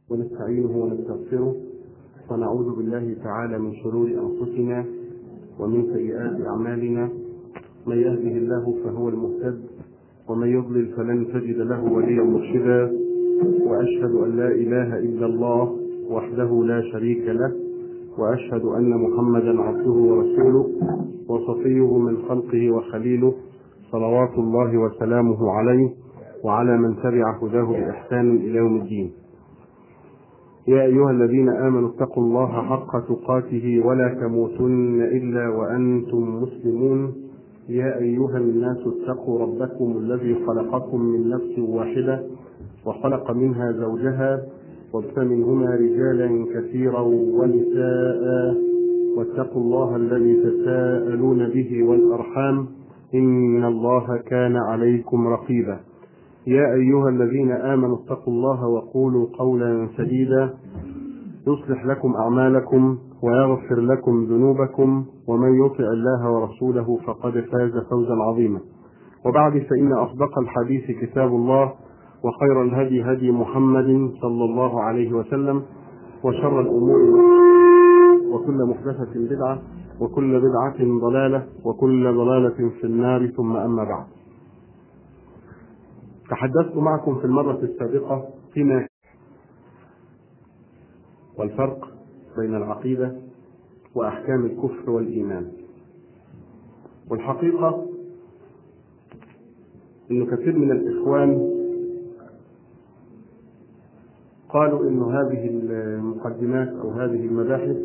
ونستعينه ونستغفره ونعوذ بالله تعالى من شرور أنفسنا ومن سيئات أعمالنا من يهده الله فهو المهتد ومن يضلل فلن تجد له وليا مرشدا وأشهد أن لا إله إلا الله وحده لا شريك له وأشهد أن محمدا عبده ورسوله وصفيه من خلقه وخليله صلوات الله وسلامه عليه وعلى من تبع هداه بإحسان إلى يوم الدين يا أيها الذين آمنوا اتقوا الله حق تقاته ولا تموتن إلا وأنتم مسلمون يا أيها الناس اتقوا ربكم الذي خلقكم من نفس واحدة وخلق منها زوجها وابث منهما رجالا كثيرا ونساء واتقوا الله الذي تساءلون به والأرحام إن الله كان عليكم رقيبا يا أيها الذين آمنوا اتقوا الله وقولوا قولا سديدا يصلح لكم أعمالكم ويغفر لكم ذنوبكم ومن يطع الله ورسوله فقد فاز فوزا عظيما وبعد فإن أصدق الحديث كتاب الله وخير الهدي هدي محمد صلى الله عليه وسلم وشر الأمور وكل محدثة بدعة وكل بدعة ضلالة وكل ضلالة في النار ثم أما بعد تحدثت معكم في المرة السابقة فيما والفرق بين العقيدة وأحكام الكفر والإيمان والحقيقة أن كثير من الإخوان قالوا أن هذه المقدمات أو هذه المباحث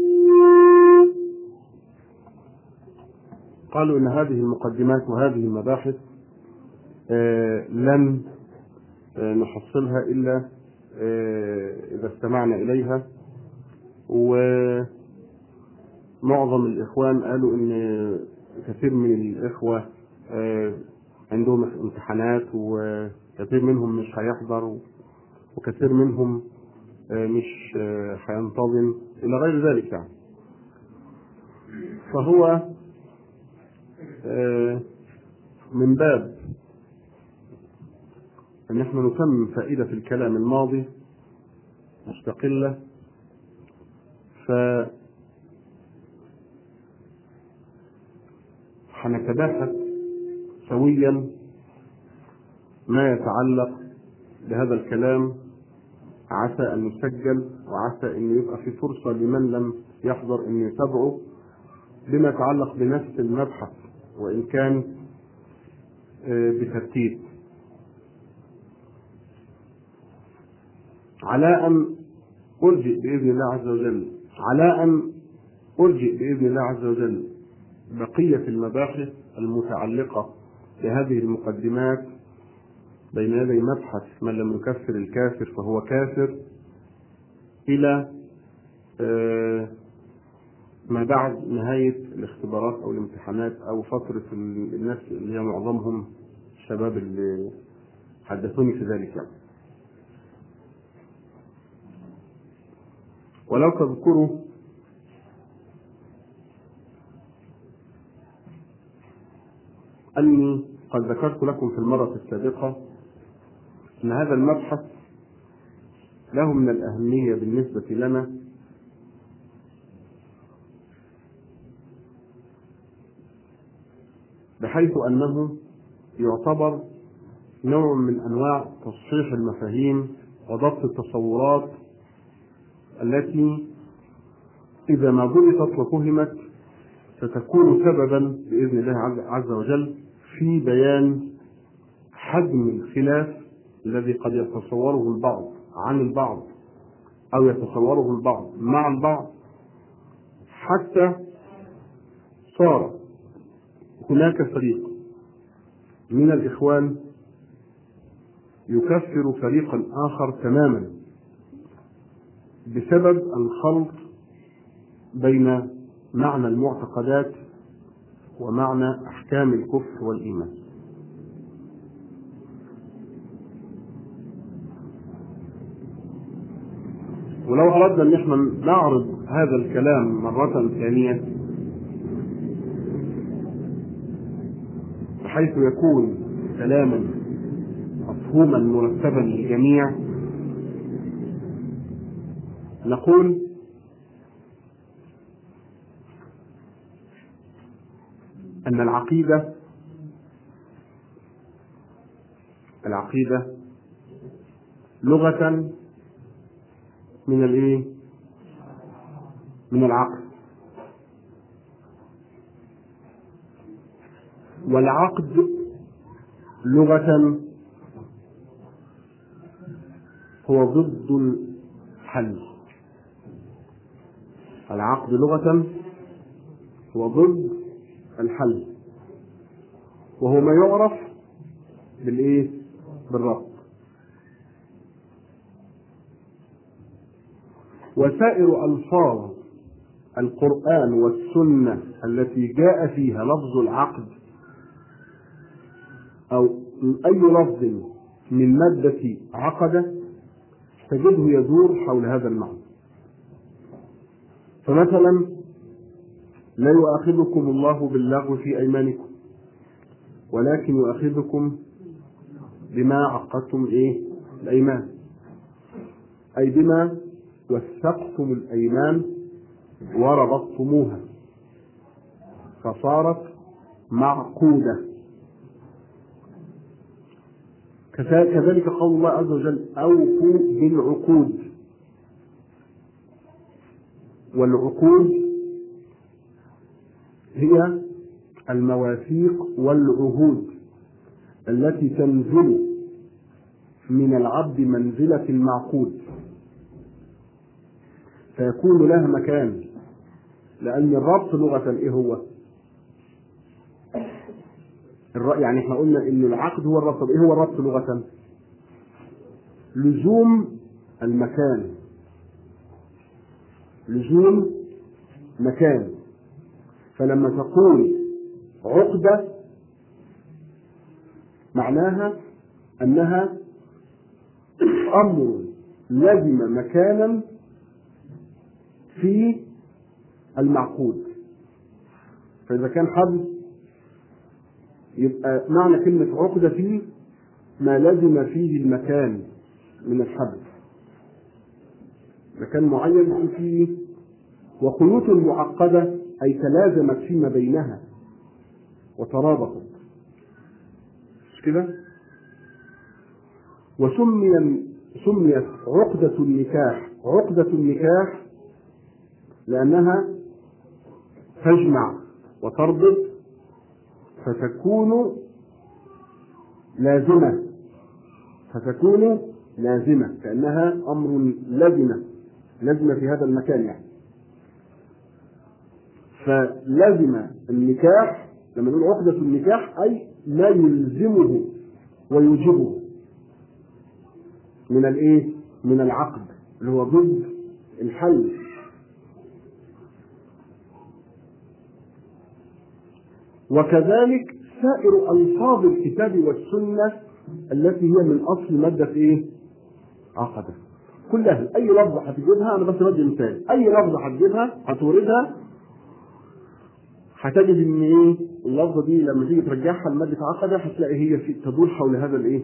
قالوا أن هذه المقدمات وهذه المباحث آه لن آه نحصلها إلا آه إذا استمعنا إليها ومعظم الإخوان قالوا إن كثير من الإخوة عندهم امتحانات وكثير منهم مش هيحضر وكثير منهم مش هينتظم إلى غير ذلك يعني فهو من باب أن احنا نتمم فائدة في الكلام الماضي مستقلة ف هنتباحث سويا ما يتعلق بهذا الكلام عسى أن يسجل وعسى أن يبقى في فرصة لمن لم يحضر أن يتابعه بما يتعلق بنفس المبحث وإن كان بترتيب على أن أرجئ بإذن الله عز وجل على أن أرجئ بإذن الله عز وجل بقية المباحث المتعلقة بهذه المقدمات بين يدي مبحث من لم يكفر الكافر فهو كافر إلى ما بعد نهاية الاختبارات أو الامتحانات أو فترة الناس اللي هي معظمهم الشباب اللي حدثوني في ذلك يعني. ولو تذكروا أني قد ذكرت لكم في المرة السابقة أن هذا المبحث له من الأهمية بالنسبة لنا بحيث أنه يعتبر نوع من أنواع تصحيح المفاهيم وضبط التصورات التي إذا ما ضبطت وفهمت ستكون سببا بإذن الله عز وجل في بيان حجم الخلاف الذي قد يتصوره البعض عن البعض أو يتصوره البعض مع البعض حتى صار هناك فريق من الإخوان يكفر فريقا آخر تماما بسبب الخلط بين معنى المعتقدات ومعنى أحكام الكفر والإيمان ولو أردنا أن احنا نعرض هذا الكلام مرة ثانية بحيث يكون كلاما مفهوما مرتبا للجميع نقول أن العقيدة العقيدة لغة من الايه؟ من العقل والعقد لغة هو ضد الحل العقد لغة هو ضد الحل وهو ما يعرف بالايه بالربط وسائر الفاظ القران والسنه التي جاء فيها لفظ العقد او اي لفظ من ماده عقد تجده يدور حول هذا المعنى فمثلا لا يؤاخذكم الله باللغو في ايمانكم ولكن يؤاخذكم بما عقدتم الايه الايمان اي بما وثقتم الايمان وربطتموها فصارت معقوده كذلك قول الله عز وجل اوفوا بالعقود والعقود هي المواثيق والعهود التي تنزل من العبد منزلة المعقود فيكون لها مكان لأن الربط لغة إيه هو؟ يعني احنا قلنا إن العقد هو الربط، طب إيه هو الربط لغة؟ لزوم المكان لزوم مكان فلما تقول عقدة معناها أنها أمر لزم مكانا في المعقود فإذا كان حبل يبقى معنى كلمة عقدة فيه ما لزم فيه المكان من الحبل مكان معين فيه وخيوط معقدة أي تلازمت فيما بينها وترابطت مش كده؟ وسمي سميت عقدة النكاح عقدة النكاح لأنها تجمع وتربط فتكون لازمة فتكون لازمة كأنها أمر لازمة لازمة في هذا المكان يعني فلازم النكاح لما نقول عقدة النكاح أي ما يلزمه ويوجبه من الايه؟ من العقد اللي هو ضد الحل وكذلك سائر ألفاظ الكتاب والسنة التي هي من أصل مادة إيه؟ عقدة كلها أي لفظة هتجيبها أنا بس بدي مثال أي لفظة هتجيبها هتوردها هتجد ان ايه اللفظه دي لما تيجي ترجعها لماده عقده هتلاقي هي في تدور حول هذا الايه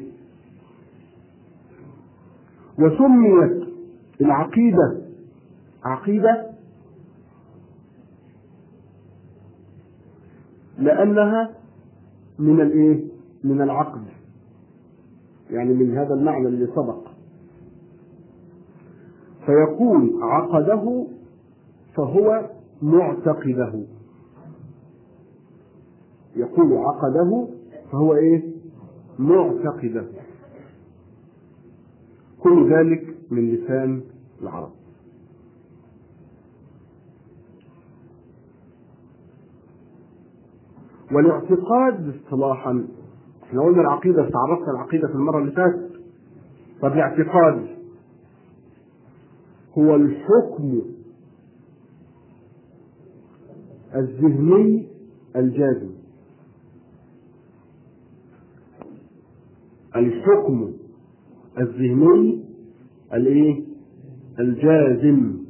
وسميت العقيده عقيده لانها من الايه من العقد يعني من هذا المعنى اللي سبق فيكون عقده فهو معتقده يقول عقده فهو ايه معتقده كل ذلك من لسان العرب والاعتقاد اصطلاحا احنا قلنا العقيدة تعرفنا العقيدة في المرة اللي فاتت طب الاعتقاد هو الحكم الذهني الجازم الحكم الذهني الايه الجازم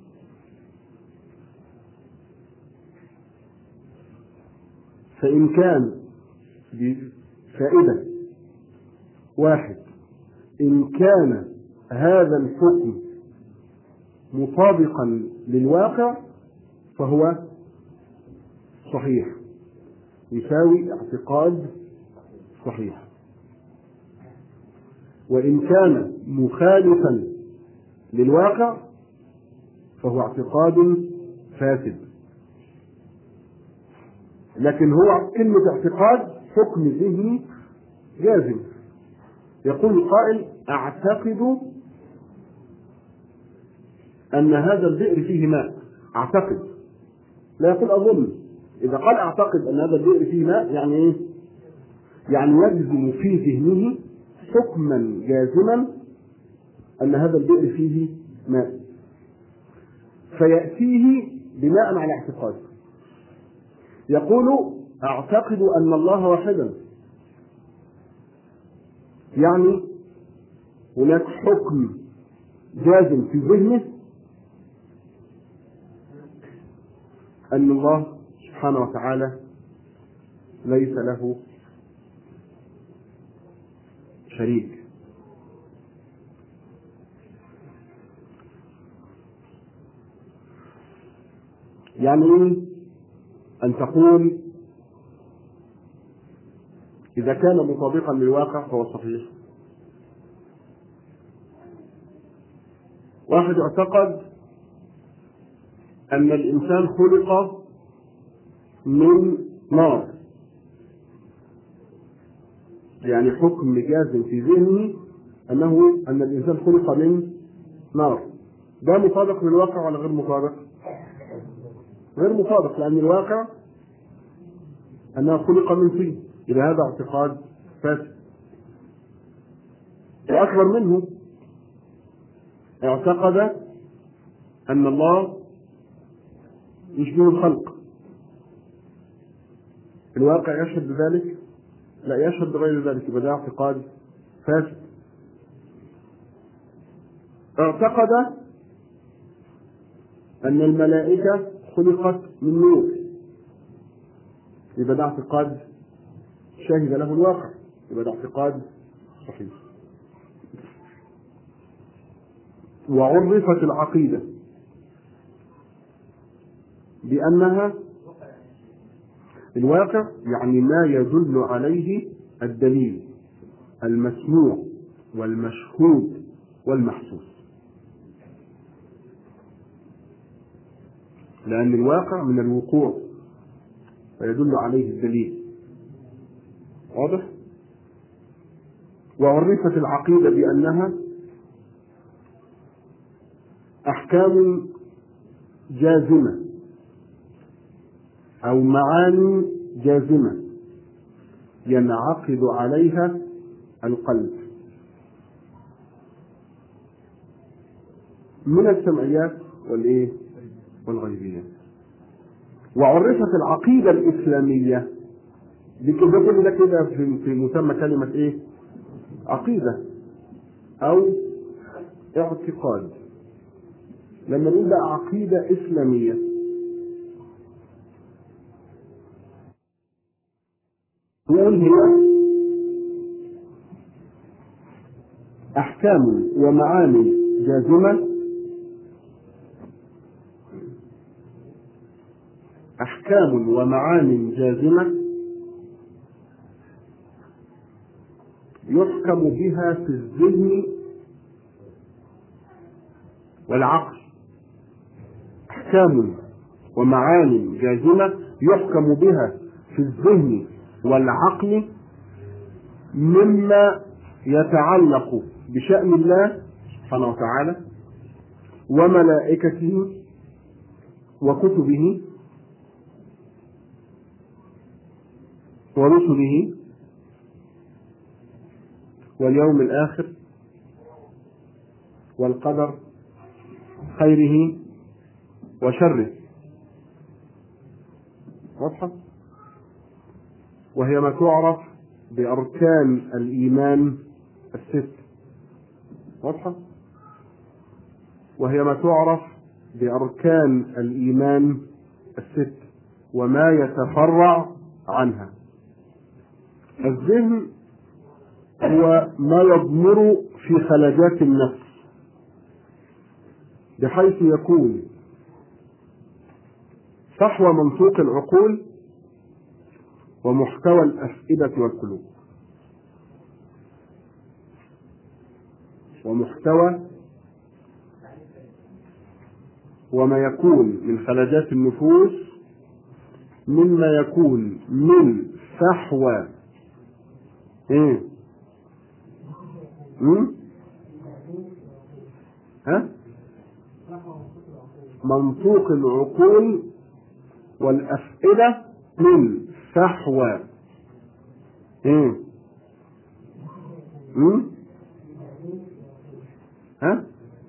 فإن كان بفائدة واحد إن كان هذا الحكم مطابقا للواقع فهو صحيح يساوي اعتقاد صحيح وإن كان مخالفا للواقع فهو اعتقاد فاسد لكن هو كلمة اعتقاد حكم ذهني جازم يقول القائل اعتقد ان هذا البئر فيه ماء اعتقد لا يقول اظن اذا قال اعتقد ان هذا البئر فيه ماء يعني ايه يعني يجزم في ذهنه حكما جازما ان هذا البئر فيه ماء فياتيه بناء على اعتقاد يقول اعتقد ان الله واحدا يعني هناك حكم جازم في ذهنه أن الله سبحانه وتعالى ليس له شريك يعني أن تقول إذا كان مطابقا للواقع فهو صحيح واحد اعتقد أن الإنسان خلق من نار يعني حكم جازم في ذهنه أنه أن الإنسان خلق من نار ده مطابق للواقع ولا غير مطابق؟ غير مطابق لأن الواقع أنه خلق من طين إلى هذا اعتقاد فاسد وأكبر منه اعتقد أن الله يشبه الخلق الواقع يشهد بذلك لا يشهد بغير ذلك يبقى ده اعتقاد فاسد اعتقد أن الملائكة خلقت من نور يبقى ده اعتقاد شهد له الواقع يبقى ده اعتقاد صحيح وعرفت العقيدة بأنها الواقع يعني ما يدل عليه الدليل المسموع والمشهود والمحسوس لأن الواقع من الوقوع فيدل عليه الدليل واضح وعرفت العقيدة بأنها أحكام جازمة أو معاني جازمة ينعقد عليها القلب من السمعيات والإيه؟ والغيبيات وعرفت العقيدة الإسلامية بكده كل ده كده في في مسمى كلمة إيه؟ عقيدة أو اعتقاد لما نقول بقى عقيدة إسلامية نقول هي أحكام ومعاني جازمة أحكام ومعاني جازمة يحكم بها في الذهن والعقل أحكام ومعاني جازمة يحكم بها في الذهن والعقل مما يتعلق بشأن الله سبحانه وتعالى وملائكته وكتبه ورسله واليوم الآخر والقدر خيره وشره واضحة وهي ما تعرف بأركان الإيمان الست واضحة وهي ما تعرف بأركان الإيمان الست وما يتفرع عنها الذهن هو ما يضمر في خلجات النفس بحيث يكون فحوى منطوق العقول ومحتوى الأفئدة والقلوب ومحتوى وما يكون من خلاجات النفوس مما يكون من فحوى ايه مم؟ ها منطوق العقول والأفئدة من فحوى ايه مم؟ ها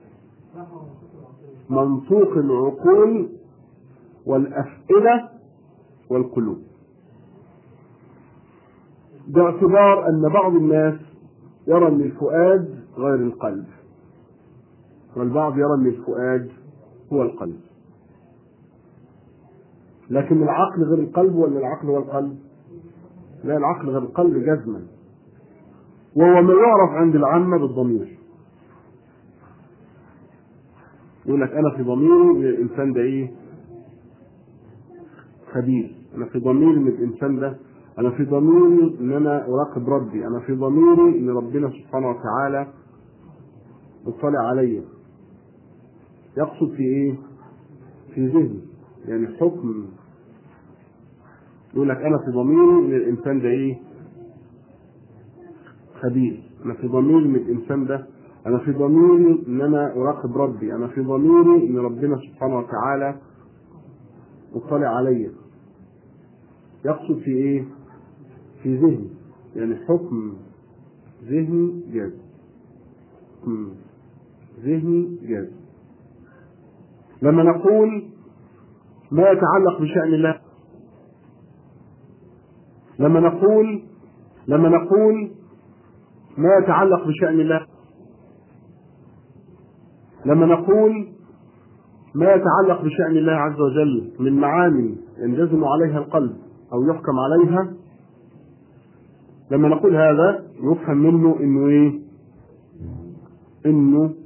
منطوق العقول والأفئدة والقلوب باعتبار أن بعض الناس يرى أن الفؤاد غير القلب والبعض يرى أن الفؤاد هو القلب لكن العقل غير القلب ولا العقل هو القلب؟ لا العقل غير القلب جزما وهو ما يعرف عند العامة بالضمير يقول لك انا في ضميري الانسان ده ايه خبيث انا في ضميري ان الانسان ده انا في ضميري ان انا اراقب ربي انا في ضميري ان ربنا سبحانه وتعالى يطلع عليا يقصد في ايه في ذهني يعني حكم يقول لك انا في ضميري ان الانسان ده ايه خبيث انا في ضميري ان الانسان ده انا في ضميري ان انا اراقب ربي انا في ضميري ان ربنا سبحانه وتعالى مطلع عليا يقصد في ايه في ذهني يعني حكم ذهني جاز حكم ذهني جاز لما نقول ما يتعلق بشأن الله لما نقول لما نقول ما يتعلق بشأن الله لما نقول ما يتعلق بشأن الله عز وجل من معاني ينجزم عليها القلب أو يحكم عليها لما نقول هذا يفهم منه انه ايه انه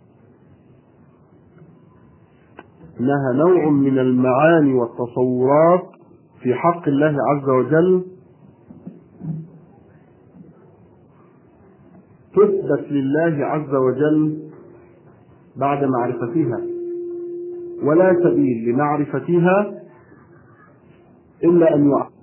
انها نوع من المعاني والتصورات في حق الله عز وجل تثبت لله عز وجل بعد معرفتها ولا سبيل لمعرفتها إلا أن يعرف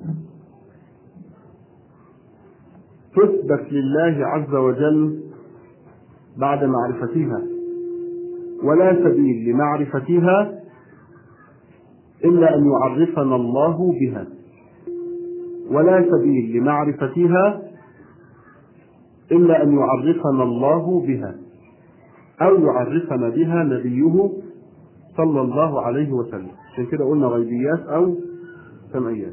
تثبت لله عز وجل بعد معرفتها ولا سبيل لمعرفتها إلا أن يعرفنا الله بها ولا سبيل لمعرفتها إلا أن يعرفنا الله بها أو يعرفنا بها نبيه صلى الله عليه وسلم عشان كده قلنا غيبيات أو سمعيات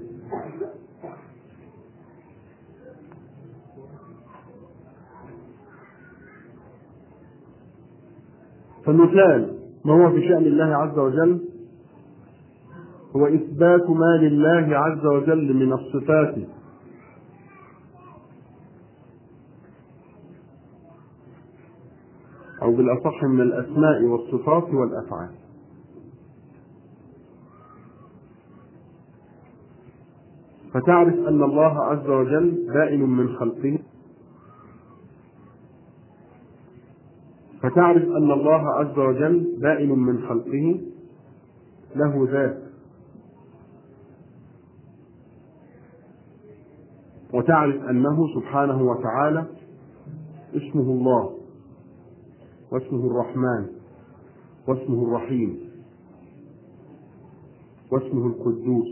فالمثال ما هو في شأن الله عز وجل هو إثبات ما لله عز وجل من الصفات أو بالأصح من الأسماء والصفات والأفعال فتعرف أن الله عز وجل بائن من خلقه فتعرف أن الله عز وجل بائن من خلقه له ذات وتعرف أنه سبحانه وتعالى اسمه الله واسمه الرحمن واسمه الرحيم واسمه القدوس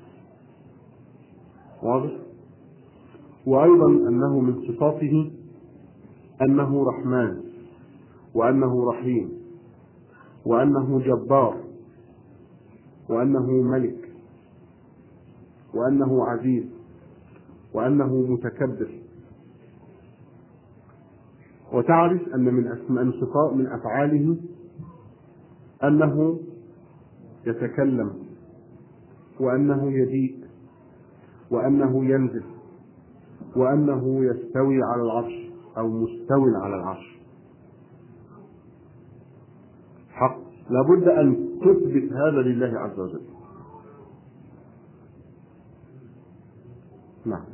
واضح وأيضا أنه من صفاته أنه رحمن وأنه رحيم وأنه جبار وأنه ملك وأنه عزيز وأنه متكبر وتعرف أن من أسماء من صفات من أفعاله أنه يتكلم وأنه يجيء وأنه ينزل وأنه يستوي على العرش أو مستو على العرش حق لابد أن تثبت هذا لله عز وجل نعم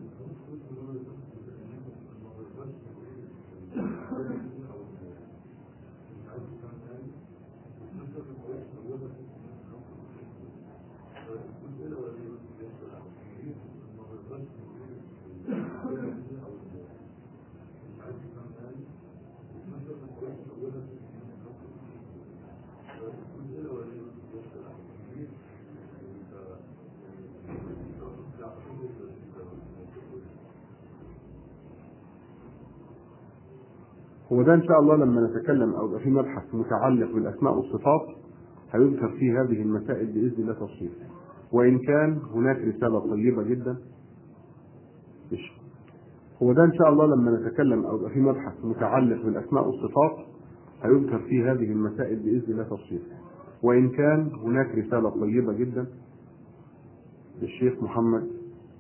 هو ده ان شاء الله لما نتكلم او يبقى في مبحث متعلق بالاسماء والصفات هيذكر فيه هذه المسائل باذن الله تفصيل وان كان هناك رساله طيبه جدا مش هو ده ان شاء الله لما نتكلم او يبقى في مبحث متعلق بالاسماء والصفات هيذكر فيه هذه المسائل باذن الله تفصيل وان كان هناك رساله طيبه جدا للشيخ محمد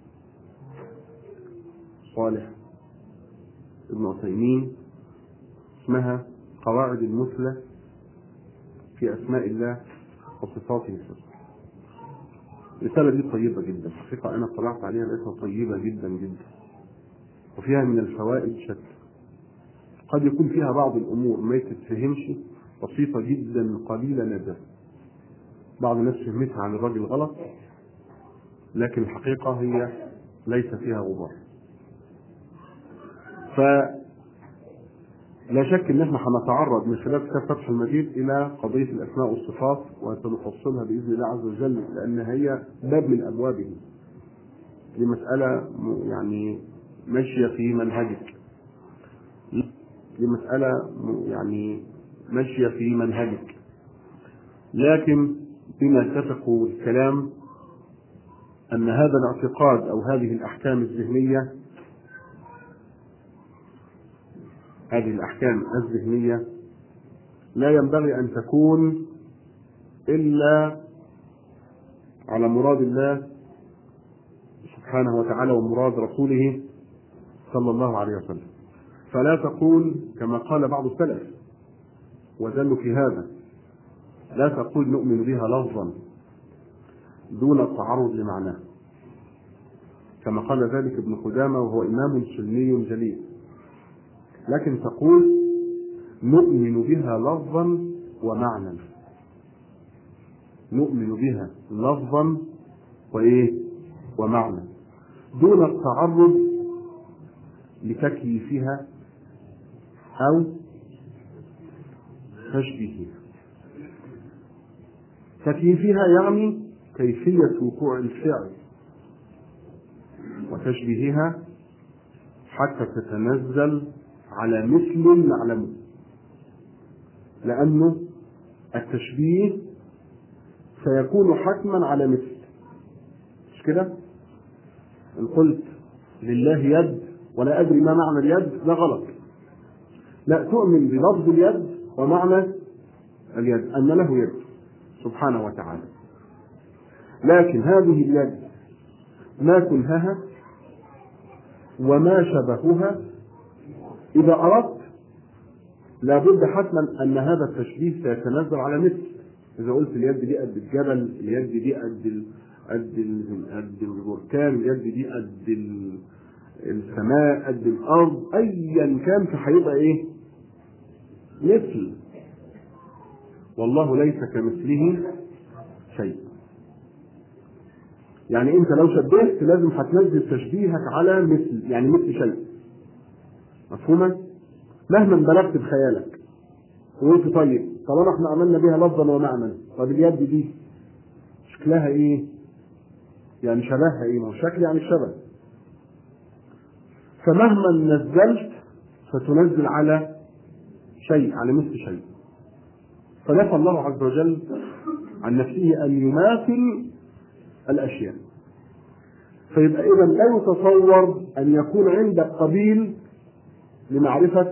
صالح ابن عثيمين اسمها قواعد المثلى في اسماء الله وصفاته الحسنى الرسالة دي طيبة جدا حقيقة أنا اطلعت عليها لقيتها طيبة جدا جدا وفيها من الفوائد شتى قد يكون فيها بعض الأمور ما تتفهمش بسيطة جدا قليلة نادرة بعض الناس فهمتها عن الراجل غلط لكن الحقيقة هي ليس فيها غبار ف لا شك ان احنا هنتعرض من خلال كتاب فتح المجيد الى قضيه الاسماء والصفات وسنفصلها باذن الله عز وجل لان هي باب من ابوابه. دي مساله يعني ماشيه في منهجك. دي مساله يعني ماشيه في منهجك. لكن بما اتفق الكلام ان هذا الاعتقاد او هذه الاحكام الذهنيه هذه الأحكام الذهنية لا ينبغي أن تكون إلا على مراد الله سبحانه وتعالى ومراد رسوله صلى الله عليه وسلم فلا تقول كما قال بعض السلف وزلوا في هذا لا تقول نؤمن بها لفظا دون التعرض لمعناه كما قال ذلك ابن قدامة وهو إمام سني جليل لكن تقول نؤمن بها لفظا ومعنى نؤمن بها لفظا وايه ومعنى دون التعرض لتكييفها او تشبيهها تكييفها يعني كيفية وقوع الفعل وتشبيهها حتى تتنزل على مثل نعلمه لأنه التشبيه سيكون حتما على مثل مش كده؟ إن قلت لله يد ولا أدري ما معنى اليد ده غلط لا تؤمن بلفظ اليد ومعنى اليد أن له يد سبحانه وتعالى لكن هذه اليد ما كنهها وما شبهها إذا أردت لابد حتما أن هذا التشبيه سيتنزل على مثل إذا قلت اليد دي قد الجبل اليد دي قد ال... قد ال... قد البركان اليد دي قد ال... السماء قد الأرض أيا كان فهيبقى إيه؟ مثل والله ليس كمثله شيء يعني انت لو شبهت لازم هتنزل تشبيهك على مثل يعني مثل شيء مفهومة؟ مهما بلغت بخيالك وقلت طيب طالما احنا عملنا بها لفظا ومعنى طب اليد دي شكلها ايه؟ يعني شبهها ايه؟ ما هو الشكل يعني الشبه فمهما نزلت فتنزل على شيء على مثل شيء فنفى الله عز وجل عن نفسه ان يماثل الاشياء فيبقى اذا لا يتصور ان يكون عندك قبيل لمعرفة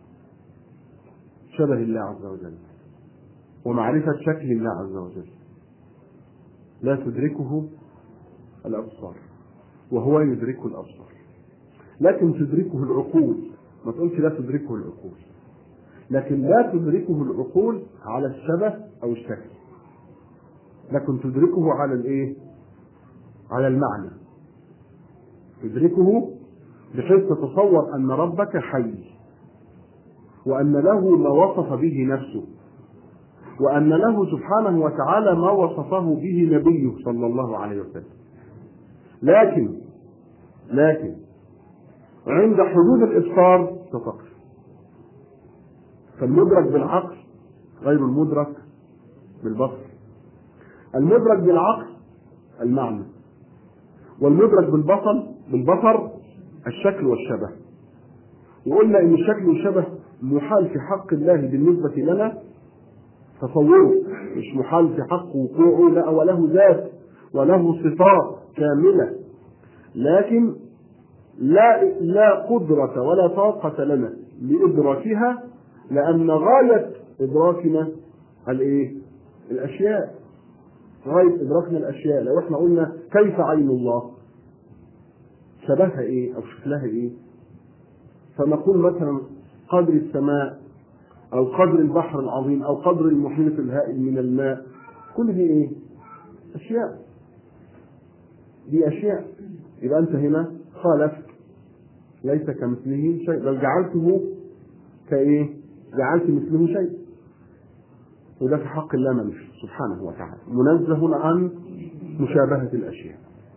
شبه الله عز وجل ومعرفة شكل الله عز وجل لا تدركه الأبصار وهو يدركه الأبصار لكن تدركه العقول ما تقولش لا تدركه العقول لكن لا تدركه العقول على الشبه او الشكل لكن تدركه على الايه على المعنى تدركه بحيث تتصور ان ربك حي وان له ما وصف به نفسه وان له سبحانه وتعالى ما وصفه به نبيه صلى الله عليه وسلم لكن لكن عند حدود الابصار تتقف فالمدرك بالعقل غير المدرك بالبصر المدرك بالعقل المعنى والمدرك بالبصر بالبصر الشكل والشبه وقلنا ان الشكل والشبه محال في حق الله بالنسبة لنا تصوره مش محال في حق وقوعه لا وله ذات وله صفات كاملة لكن لا لا قدرة ولا طاقة لنا لإدراكها لأن غاية إدراكنا الإيه؟ الأشياء غاية إدراكنا الأشياء لو إحنا قلنا كيف عين الله شبهها إيه أو شكلها إيه فنقول مثلا قدر السماء أو قدر البحر العظيم أو قدر المحيط الهائل من الماء كل دي إيه أشياء دي أشياء يبقى أنت هنا خالفت ليس كمثله شيء بل جعلته كإيه جعلت مثله شيء وده في حق الله ملوش سبحانه وتعالى منزه عن مشابهة الأشياء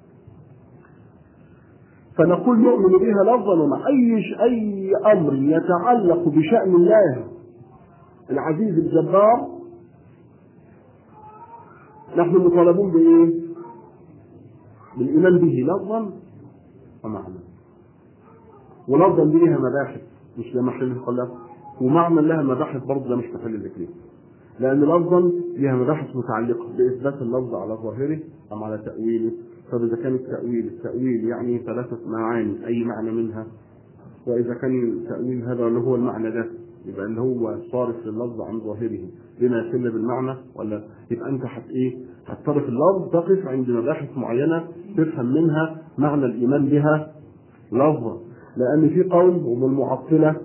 فنقول نؤمن بها لفظا ومع أي أي أمر يتعلق بشأن الله العزيز الجبار نحن مطالبون بإيه؟ بالإيمان به لفظا ومعنى ولفظا دي لها مباحث مش لمحل الخلاف ومعنى لها مباحث برضه ده مش محل الذكر لأن لفظا لها مباحث متعلقة بإثبات اللفظ على ظاهره أم على تأويله طب إذا كان التأويل التأويل يعني ثلاثة معاني أي معنى منها وإذا كان التأويل هذا اللي هو المعنى ده يبقى اللي هو صارف لللفظ عن ظاهره بما يتم بالمعنى ولا يبقى أنت حت إيه؟ هتصرف اللفظ تقف عند مباحث معينة تفهم منها معنى الإيمان بها لفظا لأن في قوم ومن المعطلة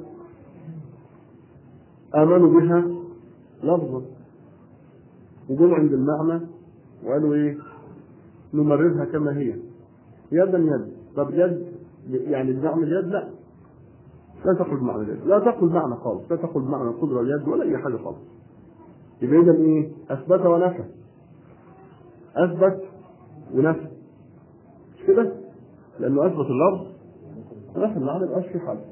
آمنوا بها لفظا وجم عند المعنى وقالوا ايه نمررها كما هي يدا يد طب يد يعني بنعمل يد لا لا تقل معنى اليد لا تقل معنى خالص لا تقل معنى القدرة اليد ولا أي حاجة خالص يبقى إذا إيه أثبت ونفى أثبت ونفى مش كده؟ لأنه أثبت اللفظ ونفى المعنى يبقاش في حل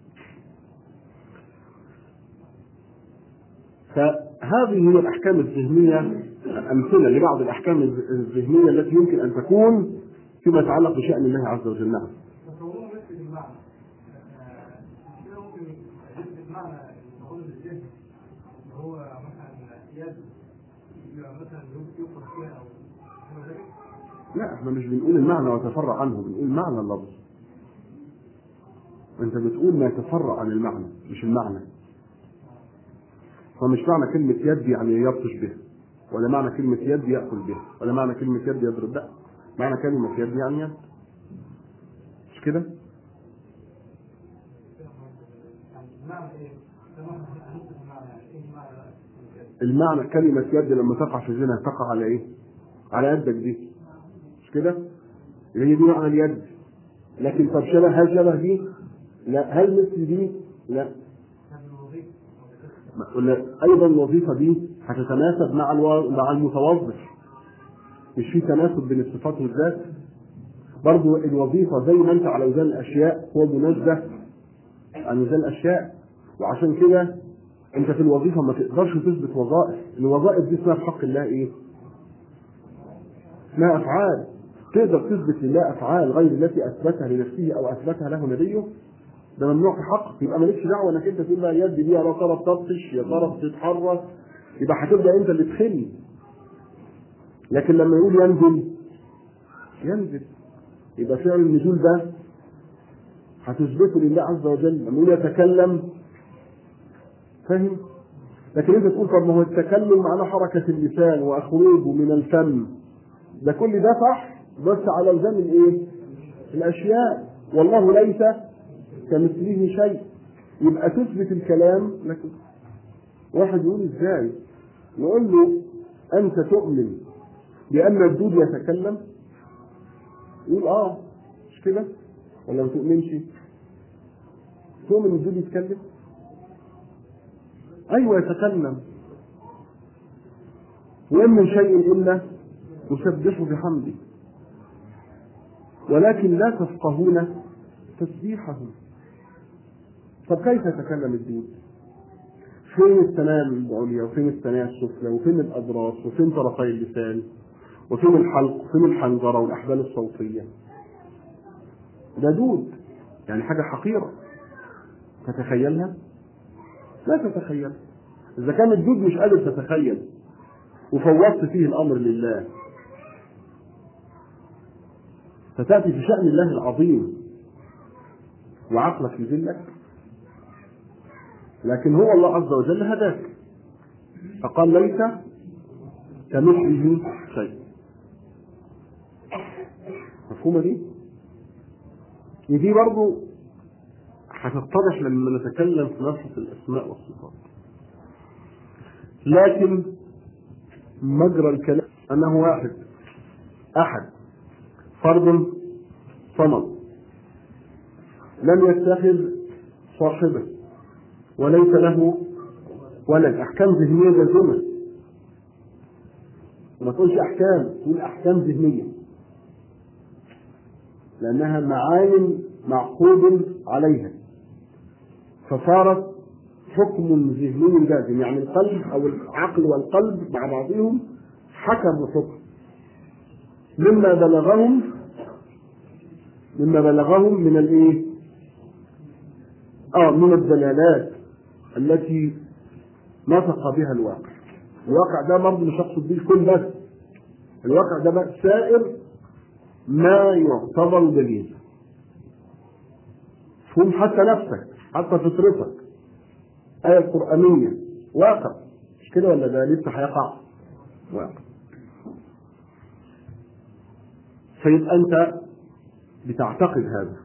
فهذه هي الأحكام الذهنية أمثلة لبعض الأحكام الذهنية التي يمكن أن تكون فيما يتعلق بشأن الله عز وجل نعم. تصوره مثل المعنى كده ممكن يثبت معنى المقول الذهن اللي هو مثلا يد يبقى مثلا يفرق فيها او حاجه ذلك لا احنا مش بنقول المعنى ويتفرع عنه بنقول معنى اللفظ انت بتقول ما يتفرع عن المعنى مش المعنى فمش معنى كلمة يد يعني يبطش به ولا معنى كلمة يد يأكل به ولا معنى كلمة يد يضرب لا معنى كلمة يد يعني يد مش كده؟ يعني المعنى ايه؟ ده معنى هنثبت المعنى يعني ايه المعنى بقى؟ المعنى كلمة يد لما تقع في الزنا تقع على ايه؟ على يدك دي مش كده؟ اللي هي دي معنى اليد لكن طب شبه هل شبه دي؟ لا هل مثل دي؟ لا هذه الوظيفه ولا ايضا الوظيفه دي هتتناسب مع الو... مع المتوظف مش في تناسب بين الصفات والذات برضو الوظيفه زي ما انت على وزن الاشياء هو منزه عن وزن الاشياء وعشان كده انت في الوظيفه ما تقدرش تثبت وظائف الوظائف دي اسمها في حق الله ايه؟ اسمها افعال تقدر تثبت لله افعال غير التي اثبتها لنفسه او اثبتها له نبيه ده ممنوع في حقك يبقى مالكش دعوه انك انت تقول بقى اليد دي يا ترى بتبطش يا ترى بتتحرك يبقى هتبدا انت اللي تخل لكن لما يقول ينزل ينزل يبقى فعل النزول ده هتثبته لله عز وجل لما يقول يتكلم فاهم لكن انت تقول طب ما هو التكلم معناه حركه اللسان واخراجه من الفم ده كل ده صح بس على وزن الايه؟ الاشياء والله ليس كمثله شيء يبقى تثبت الكلام لكن واحد يقول ازاي نقول له انت تؤمن بان الدود يتكلم يقول اه مش كده ولا ما تؤمنش تؤمن الدود يتكلم ايوه يتكلم وإن من شيء إلا يسبح بحمده ولكن لا تفقهون تسبيحهم طب كيف يتكلم الدين؟ فين الثنايا العليا وفين الثنايا السفلى وفين الأضراس وفين طرفي اللسان وفين الحلق وفين الحنجرة والأحبال الصوتية ده دود يعني حاجة حقيرة تتخيلها؟ لا تتخيل إذا كان الدود مش قادر تتخيل وفوضت فيه الأمر لله فتأتي في شأن الله العظيم وعقلك يذلك لكن هو الله عز وجل هداك فقال ليس كمثله شيء مفهومة دي؟ ودي برضو هتتضح لما نتكلم في نصف الأسماء والصفات لكن مجرى الكلام أنه واحد أحد فرد صمد لم يتخذ صاحبه وليس له ولد أحكام ذهنية جازمة وما تقولش أحكام تقول أحكام ذهنية لأنها معاين معقود عليها فصارت حكم ذهني جازم يعني القلب أو العقل والقلب مع بعضهم حكموا حكم مما بلغهم مما بلغهم من الايه؟ اه من الدلالات التي نطق بها الواقع. الواقع ده برضه مش اقصد بيه الكون بس. الواقع ده بقى سائر ما يعتبر دليل. فهم حتى نفسك حتى فطرتك آية قرآنية واقع مش كده ولا ده لسه هيقع؟ واقع. فيبقى أنت بتعتقد هذا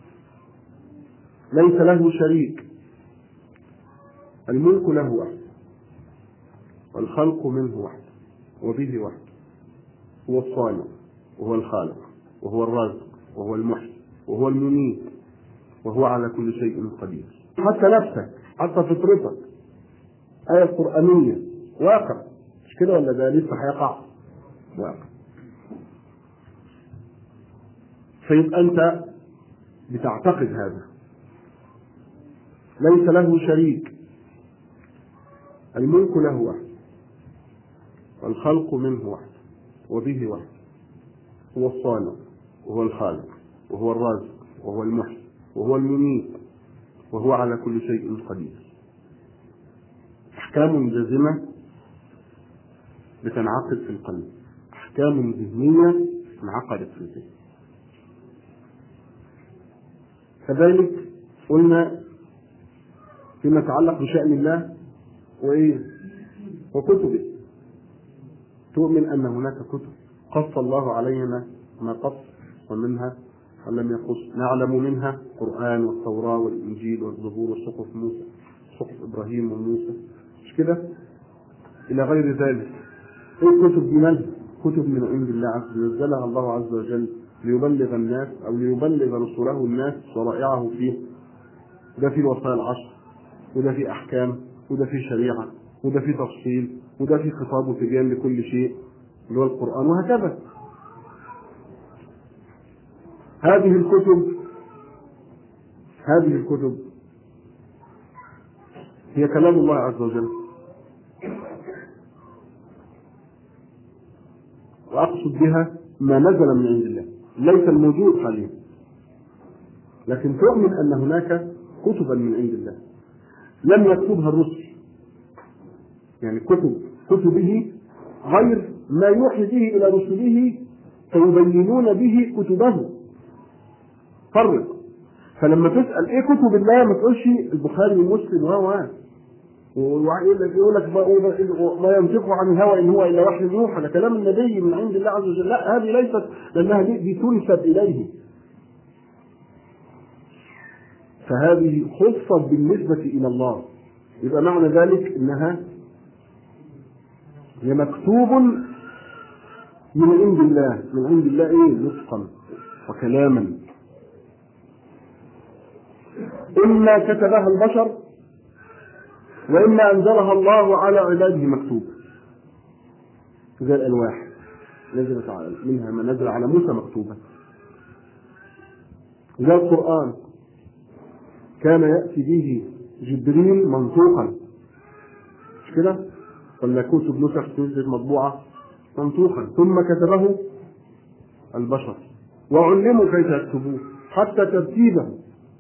ليس له شريك الملك له واحد والخلق منه واحد وبه واحد هو الصانع وهو الخالق وهو الرازق وهو المحيي وهو المميت وهو على كل شيء قدير حتى نفسك حتى فطرتك آية قرآنية واقع مش كده ولا ده لسه هيقع؟ واقع فيبقى أنت بتعتقد هذا ليس له شريك الملك له واحد والخلق منه واحد وبه واحد هو الصانع وهو الخالق وهو الرازق وهو المحيي وهو المميت وهو على كل شيء قدير أحكام جازمة بتنعقد في القلب أحكام ذهنية انعقدت في الذهن كذلك قلنا فيما يتعلق بشأن الله وإيه وكتبه تؤمن أن هناك كتب قص الله علينا ما قص ومنها ولم يقص نعلم منها القرآن والتوراة والإنجيل والزبور وصحف موسى صحف إبراهيم وموسى مش كده إلى غير ذلك إيه الكتب دي مالها؟ كتب من عند الله عز وجل نزلها الله عز وجل ليبلغ الناس او ليبلغ رسوله الناس شرائعه فيه ده في الوصايا العشر وده في احكام وده في شريعه وده في تفصيل وده في خطاب وتبيان لكل شيء اللي هو القران وهكذا هذه الكتب هذه الكتب هي كلام الله عز وجل واقصد بها ما نزل من عند الله ليس الموجود حاليا لكن تؤمن ان هناك كتبا من عند الله لم يكتبها الرسل يعني كتب كتبه غير ما يوحي به الى رسله فيبينون به كتبه فرق فلما تسال ايه كتب الله ما تقولش البخاري ومسلم و ويقول لك ما ينطق عن الهوى ان هو الا وحي يوحى ده كلام النبي من عند الله عز وجل لا هذه ليست لانها دي, دي تنسب اليه فهذه خصت بالنسبه الى الله يبقى معنى ذلك انها هي مكتوب من عند الله من عند الله ايه نطقا وكلاما اما كتبها البشر واما انزلها الله على عباده مكتوب زي الالواح نزلت على منها ما نزل على موسى مكتوبا زي القران كان ياتي به جبريل منطوقا مش كده ولا كتب نسخ تنزل مطبوعه منطوقا ثم كتبه البشر وعلموا كيف يكتبوه حتى ترتيبه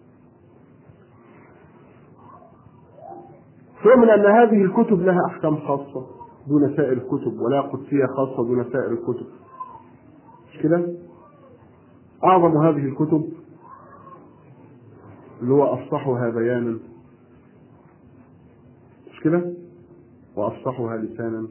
ثم أن هذه الكتب لها أحكام خاصة دون سائر الكتب ولا قدسية خاصة دون سائر الكتب مش كده؟ أعظم هذه الكتب اللي هو أفصحها بيانا مش كده؟ وأفصحها لسانا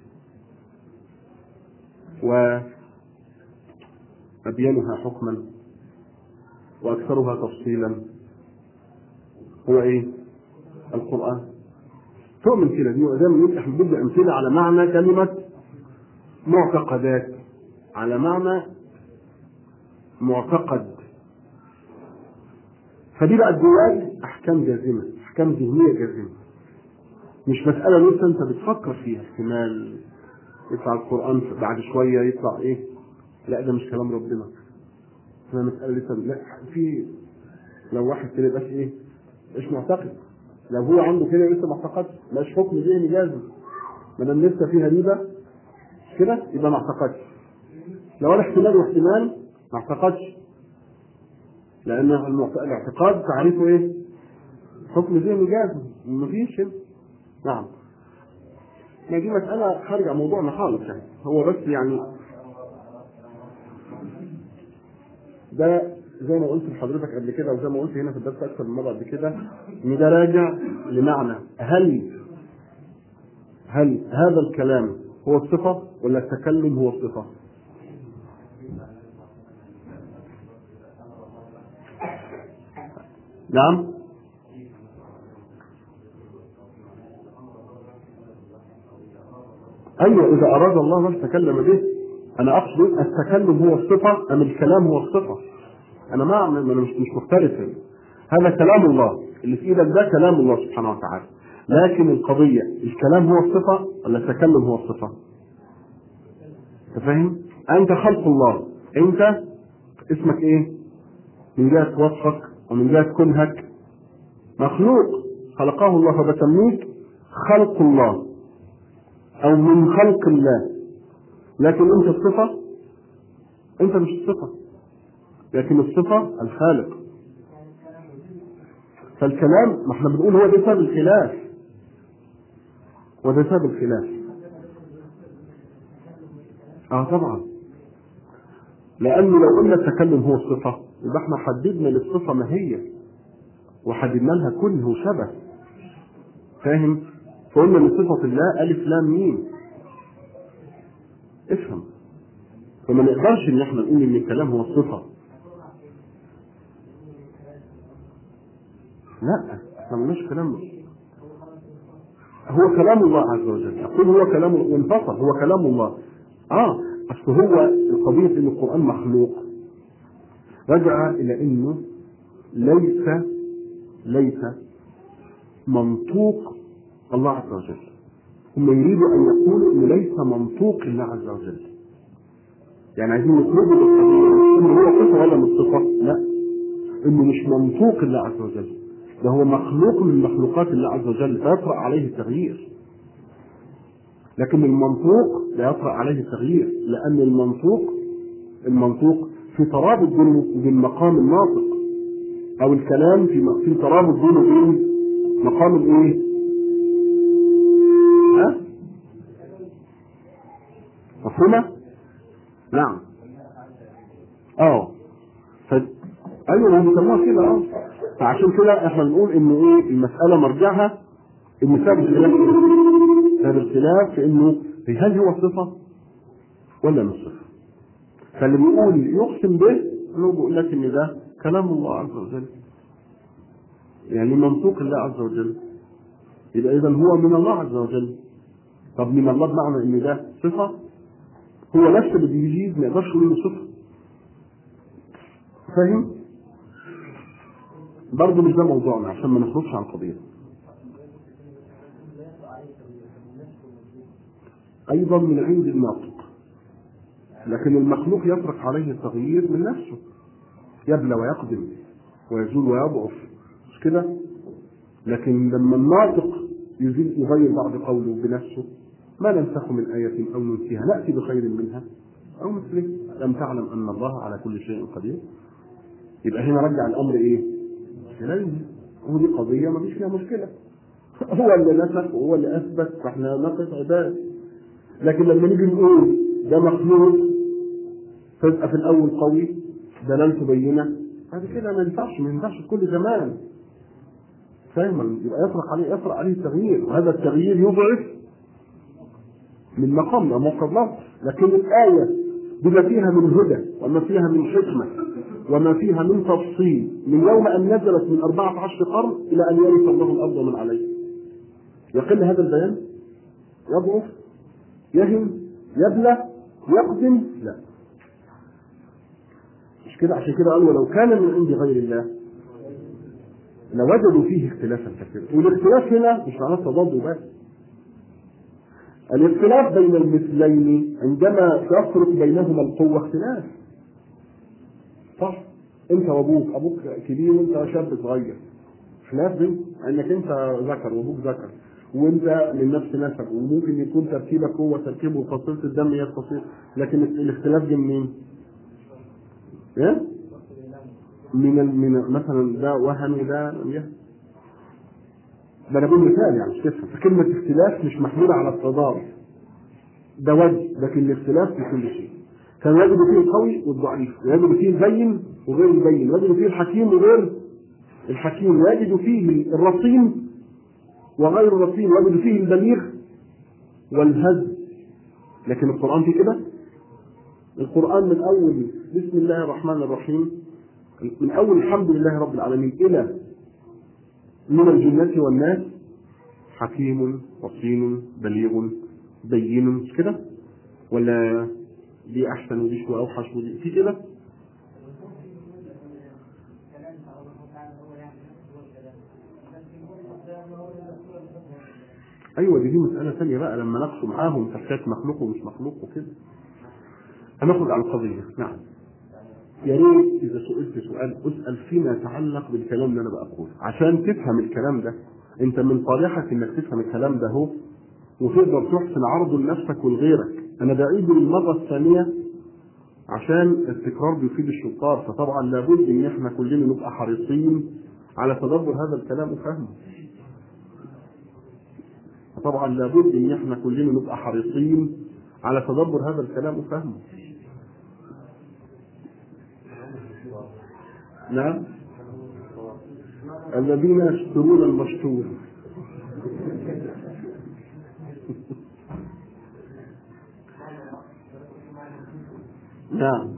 وأبينها حكما وأكثرها تفصيلا هو إيه؟ القرآن تؤمن كده دي وزي ما نقول احنا بندي أمثلة على معنى كلمة معتقدات على معنى معتقد فدي بقى جواك أحكام جازمة أحكام ذهنية جازمة مش مسألة لسه أنت بتفكر فيها احتمال يطلع القرآن بعد شوية يطلع إيه؟ لا ده مش كلام ربنا. اسمها مسألة لسه لا في لو واحد كده يبقاش إيه؟ مش معتقد. لو هو عنده كده لسه ما اعتقدش مش حكم ذهني جازم. ما دام لسه فيها ريبة مش كده؟ يبقى ما اعتقدش. لو انا احتمال واحتمال ما اعتقدش. لأن المعت- الاعتقاد تعريفه إيه؟ حكم ذهني جازم مفيش هنا. نعم. ما دي مسألة خارج عن موضوعنا خالص يعني هو بس يعني ده زي ما قلت لحضرتك قبل كده وزي ما قلت هنا في الدرس أكثر من مرة قبل كده إن ده راجع لمعنى هل هل هذا الكلام هو الصفة ولا التكلم هو الصفة؟ نعم ايوه اذا اراد الله ان تكلم به انا اقصد التكلم هو الصفه ام الكلام هو الصفه انا ما انا مش مش مختلف هنا. هذا كلام الله اللي في ايدك ده كلام الله سبحانه وتعالى لكن القضيه الكلام هو الصفه ولا التكلم هو الصفه انت فاهم انت خلق الله انت اسمك ايه من جهه وصفك ومن جهه كنهك مخلوق خلقه الله فبسميك خلق الله او من خلق الله لكن انت الصفه انت مش الصفه لكن الصفه الخالق فالكلام ما احنا بنقول هو ده سبب الخلاف وده سبب الخلاف اه طبعا لانه لو قلنا التكلم هو الصفه يبقى احنا حددنا للصفه ماهيه وحددنا لها كله شبه فاهم فقلنا من صفة الله ألف لام ميم افهم فما نقدرش إن احنا نقول إن الكلام هو الصفة لا احنا مالناش كلام هو كلام الله عز وجل يقول هو كلام وانفصل هو كلام الله اه اصل هو القضية ان القرآن مخلوق رجع الى انه ليس ليس منطوق الله عز وجل هم يريدوا ان يقولوا انه ليس منطوق الله عز وجل يعني عايزين يطلبوا بالقضيه انه هو صفه ولا مش صفه لا انه مش منطوق الله عز وجل ده هو مخلوق من مخلوقات الله عز وجل فيطرا عليه التغيير لكن المنطوق لا يطرا عليه التغيير لان المنطوق المنطوق في ترابط بينه وبين مقام الناطق او الكلام في في ترابط بينه وبين مقام الايه؟ ها؟ مفهومة؟ نعم. اه. ف... ايوه هم بيسموها كده اه. فعشان كده احنا بنقول ان ايه المسألة مرجعها ان سبب الخلاف سبب الخلاف في انه هل هو صفة ولا مش صفة؟ فاللي بيقول يقسم به انه بيقول لك ان ده كلام الله عز وجل. يعني منطوق الله عز وجل. يبقى إذا هو من الله عز وجل طب من الله بمعنى إن ده صفة هو نفسه اللي بيجيب ما يقدرش يقول له صفة فاهم؟ برضه مش ده موضوعنا عشان ما نخرجش عن القضية أيضا من عند الناطق لكن المخلوق يطرق عليه التغيير من نفسه يبلى ويقدم ويزول ويضعف مش كده لكن لما الناطق يزيل يغير بعض قوله بنفسه ما ننسخ من آية أو ننسيها نأتي بخير منها أو مثله لم تعلم أن الله على كل شيء قدير يبقى هنا رجع الأمر إيه؟ إليه ودي قضية ما فيش فيها مشكلة هو اللي نسخ وهو اللي أثبت فإحنا نقف عباد لكن لما نيجي نقول ده مخلوق فجأة في الأول قوي دلالته بينة هذا كده ما ينفعش ما ينفعش في كل زمان فاهم يبقى يطرق عليه يطرق عليه التغيير وهذا التغيير يضعف من مقامنا موقف لفظ لكن الآية بما فيها من هدى وما فيها من حكمة وما فيها من تفصيل من يوم أن نزلت من 14 قرن إلى أن يرث الله الأرض من عليه يقل هذا البيان يضعف يهم يبلى يقدم لا مش كده عشان كده قالوا ولو كان من عند غير الله لوجدوا فيه اختلافا كثيرا والاختلاف هنا مش معناه تضاد بس الاختلاف بين المثلين عندما يفرق بينهما القوة اختلاف صح انت وابوك ابوك كبير وانت شاب صغير خلاف بين انك انت ذكر وابوك ذكر وانت من نفس نسب وممكن يكون تركيبك هو تركيبه وفصيلة الدم هي الفصيلة لكن الاختلاف جه منين؟ ايه؟ من ال- من مثلا ده وهن وده يهن ده انا بقول مثال يعني مش تفهم فكلمة اختلاف مش محمولة على التضاد ده وجه لكن الاختلاف في كل شيء كان يجب فيه القوي والضعيف ويجب فيه البين وغير البين ويجب فيه الحكيم وغير الحكيم ويجد فيه الرصين وغير الرصين ويجد فيه البليغ والهز لكن القرآن في كده القرآن من أول بسم الله الرحمن الرحيم من أول الحمد لله رب العالمين إلى من الجنة والناس حكيم رصين بليغ بين مش كده ولا دي أحسن ودي شوية أوحش ودي في كده ايوه دي, دي مساله ثانيه بقى لما نقصوا معاهم حكايه مخلوق ومش مخلوق وكده هناخد على القضيه نعم يا ريت اذا سئلت سؤال اسال فيما يتعلق بالكلام اللي انا بقوله عشان تفهم الكلام ده انت من طريقك انك تفهم الكلام ده هو وتقدر تحسن عرضه لنفسك ولغيرك انا بعيده للمره الثانيه عشان التكرار بيفيد الشطار فطبعا لابد ان احنا كلنا نبقى حريصين على تدبر هذا الكلام وفهمه طبعا لابد ان احنا كلنا نبقى حريصين على تدبر هذا الكلام وفهمه نعم الذين يشترون المشتور نعم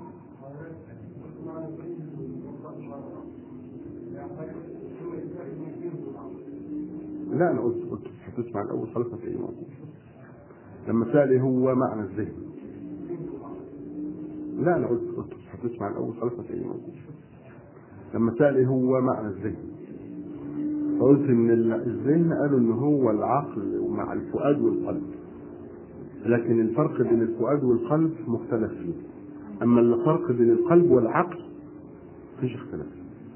لا انا قلت قلت هتسمع الاول خالص هتلاقيه موجود لما سأل إيه هو معنى الذهن لا انا قلت قلت هتسمع الاول خالص هتلاقيه موجود لما سأل إيه هو معنى الذهن فقلت ان ال- الذهن قالوا ان هو العقل مع الفؤاد والقلب لكن الفرق بين الفؤاد والقلب مختلف فيه اما الفرق بين القلب والعقل مفيش اختلاف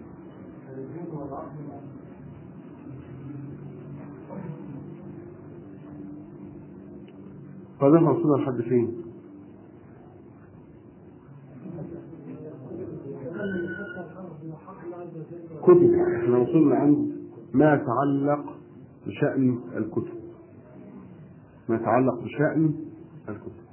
طيب احنا وصلنا لحد فين؟ كتب احنا وصلنا عند ما يتعلق بشأن الكتب ما يتعلق بشأن الكتب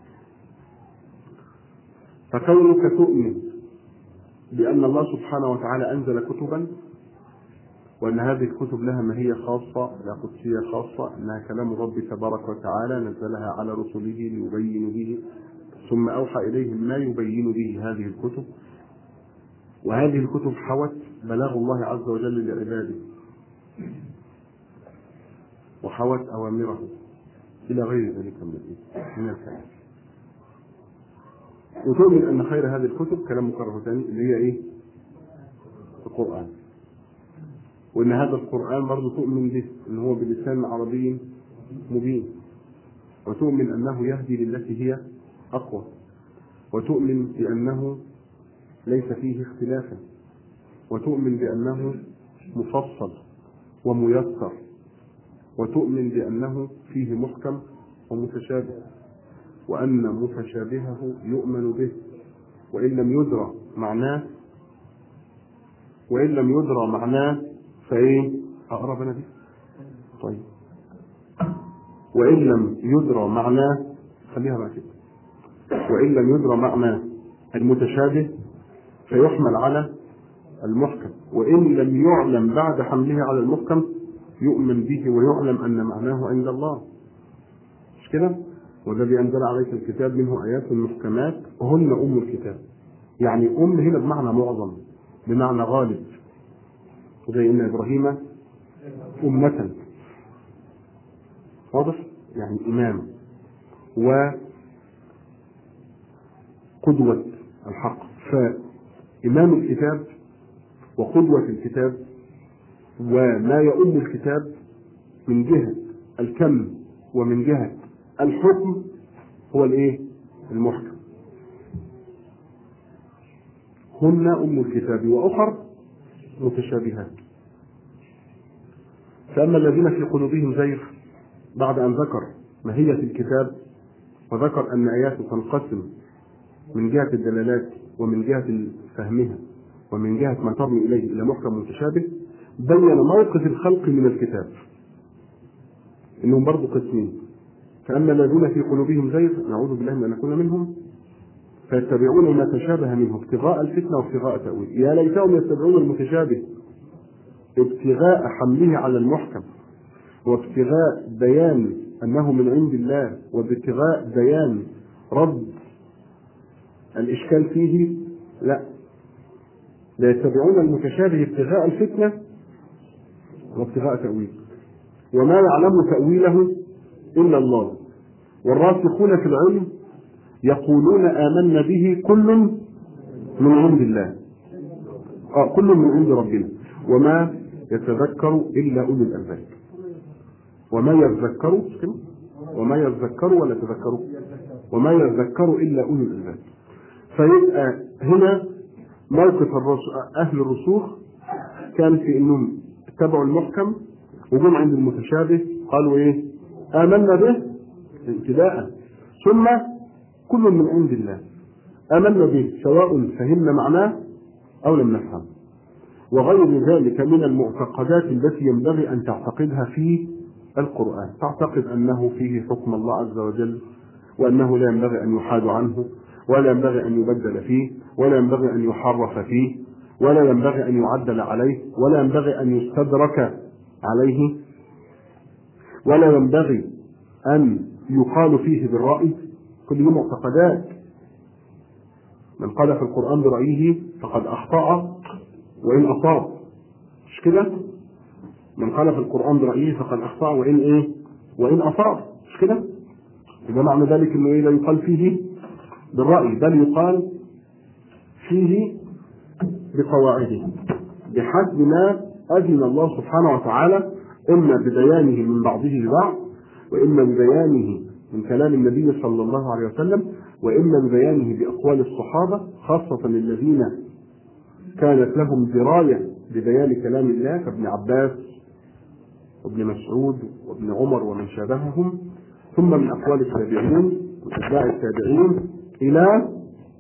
فكونك تؤمن بأن الله سبحانه وتعالى أنزل كتبا وأن هذه الكتب لها ماهية خاصة لها قدسية خاصة أنها كلام الرب تبارك وتعالى نزلها على رسله ليبين به ثم أوحى إليهم ما يبين به هذه الكتب وهذه الكتب حوت بلاغ الله عز وجل لعباده وحوت أوامره إلى غير ذلك من الإيه؟ من الخير وتؤمن أن خير هذه الكتب كلام مكرر ثاني اللي هي إيه؟ القرآن وإن هذا القرآن برضه تؤمن به إن هو بلسان عربي مبين وتؤمن أنه يهدي للتي هي أقوى وتؤمن بأنه ليس فيه اختلافا وتؤمن بأنه مفصل وميسر وتؤمن بأنه فيه محكم ومتشابه وأن متشابهه يؤمن به وإن لم يدرى معناه وإن لم يدرى معناه فإيه؟ أقرب أنا دي؟ طيب وإن لم يدرى معناه خليها بقى كده وإن لم يدرى معناه المتشابه فيحمل على المحكم وإن لم يعلم بعد حمله على المحكم يؤمن به ويعلم أن معناه عند الله مش كده؟ والذي أنزل عليك الكتاب منه آيات محكمات هن أم الكتاب يعني أم هنا بمعنى معظم بمعنى غالب زي إن إبراهيم أمة واضح؟ يعني إمام وقدوة الحق فإمام الكتاب وقدوة الكتاب وما يؤم الكتاب من جهة الكم ومن جهة الحكم هو الايه؟ المحكم. هن ام الكتاب واخر متشابهات. فاما الذين في قلوبهم زيغ بعد ان ذكر ماهية الكتاب وذكر ان اياته تنقسم من جهة الدلالات ومن جهة فهمها ومن جهة ما ترمي اليه الى محكم متشابه بين موقف الخلق من الكتاب. انهم برضه قسمين فأما الذين في قلوبهم زيغ نعوذ بالله من أن نكون منهم فيتبعون ما تشابه منه ابتغاء الفتنة وابتغاء تأويل يا ليتهم يتبعون المتشابه ابتغاء حمله على المحكم وابتغاء بيان أنه من عند الله وابتغاء بيان رد الإشكال فيه لا لا يتبعون المتشابه ابتغاء الفتنة وابتغاء تأويل وما يعلم تأويله إلا الله والراسخون في العلم يقولون آمنا به كل من عند الله آه كل من عند ربنا وما يتذكر إلا أولي الألباب وما يذكر وما يذكر ولا تذكروا وما يذكر إلا أولي الألباب فيبقى هنا موقف أهل الرسوخ كان في أنهم اتبعوا المحكم وجم عند المتشابه قالوا إيه آمنا به ابتداء ثم كل من عند الله آمنا به سواء فهمنا معناه أو لم نفهم وغير ذلك من المعتقدات التي ينبغي أن تعتقدها في القرآن تعتقد أنه فيه حكم الله عز وجل وأنه لا ينبغي أن يحاد عنه ولا ينبغي أن يبدل فيه ولا ينبغي أن يحرف فيه ولا ينبغي أن يعدل عليه ولا ينبغي أن يستدرك عليه ولا ينبغي أن يقال فيه بالرأي كل دي معتقدات من قال في القرآن برأيه فقد أخطأ وإن أصاب مش كده؟ من قال في القرآن برأيه فقد أخطأ وإن إيه؟ وإن أصاب مش كده؟ يبقى معنى ذلك إنه إيه لا يقال فيه بالرأي بل يقال فيه بقواعده بحسب ما أذن الله سبحانه وتعالى إما ببيانه من بعضه لبعض وإما ببيانه من كلام النبي صلى الله عليه وسلم وإما ببيانه بأقوال الصحابة خاصة الذين كانت لهم دراية ببيان كلام الله كابن عباس وابن مسعود وابن عمر ومن شابههم ثم من أقوال التابعين وأتباع التابعين إلى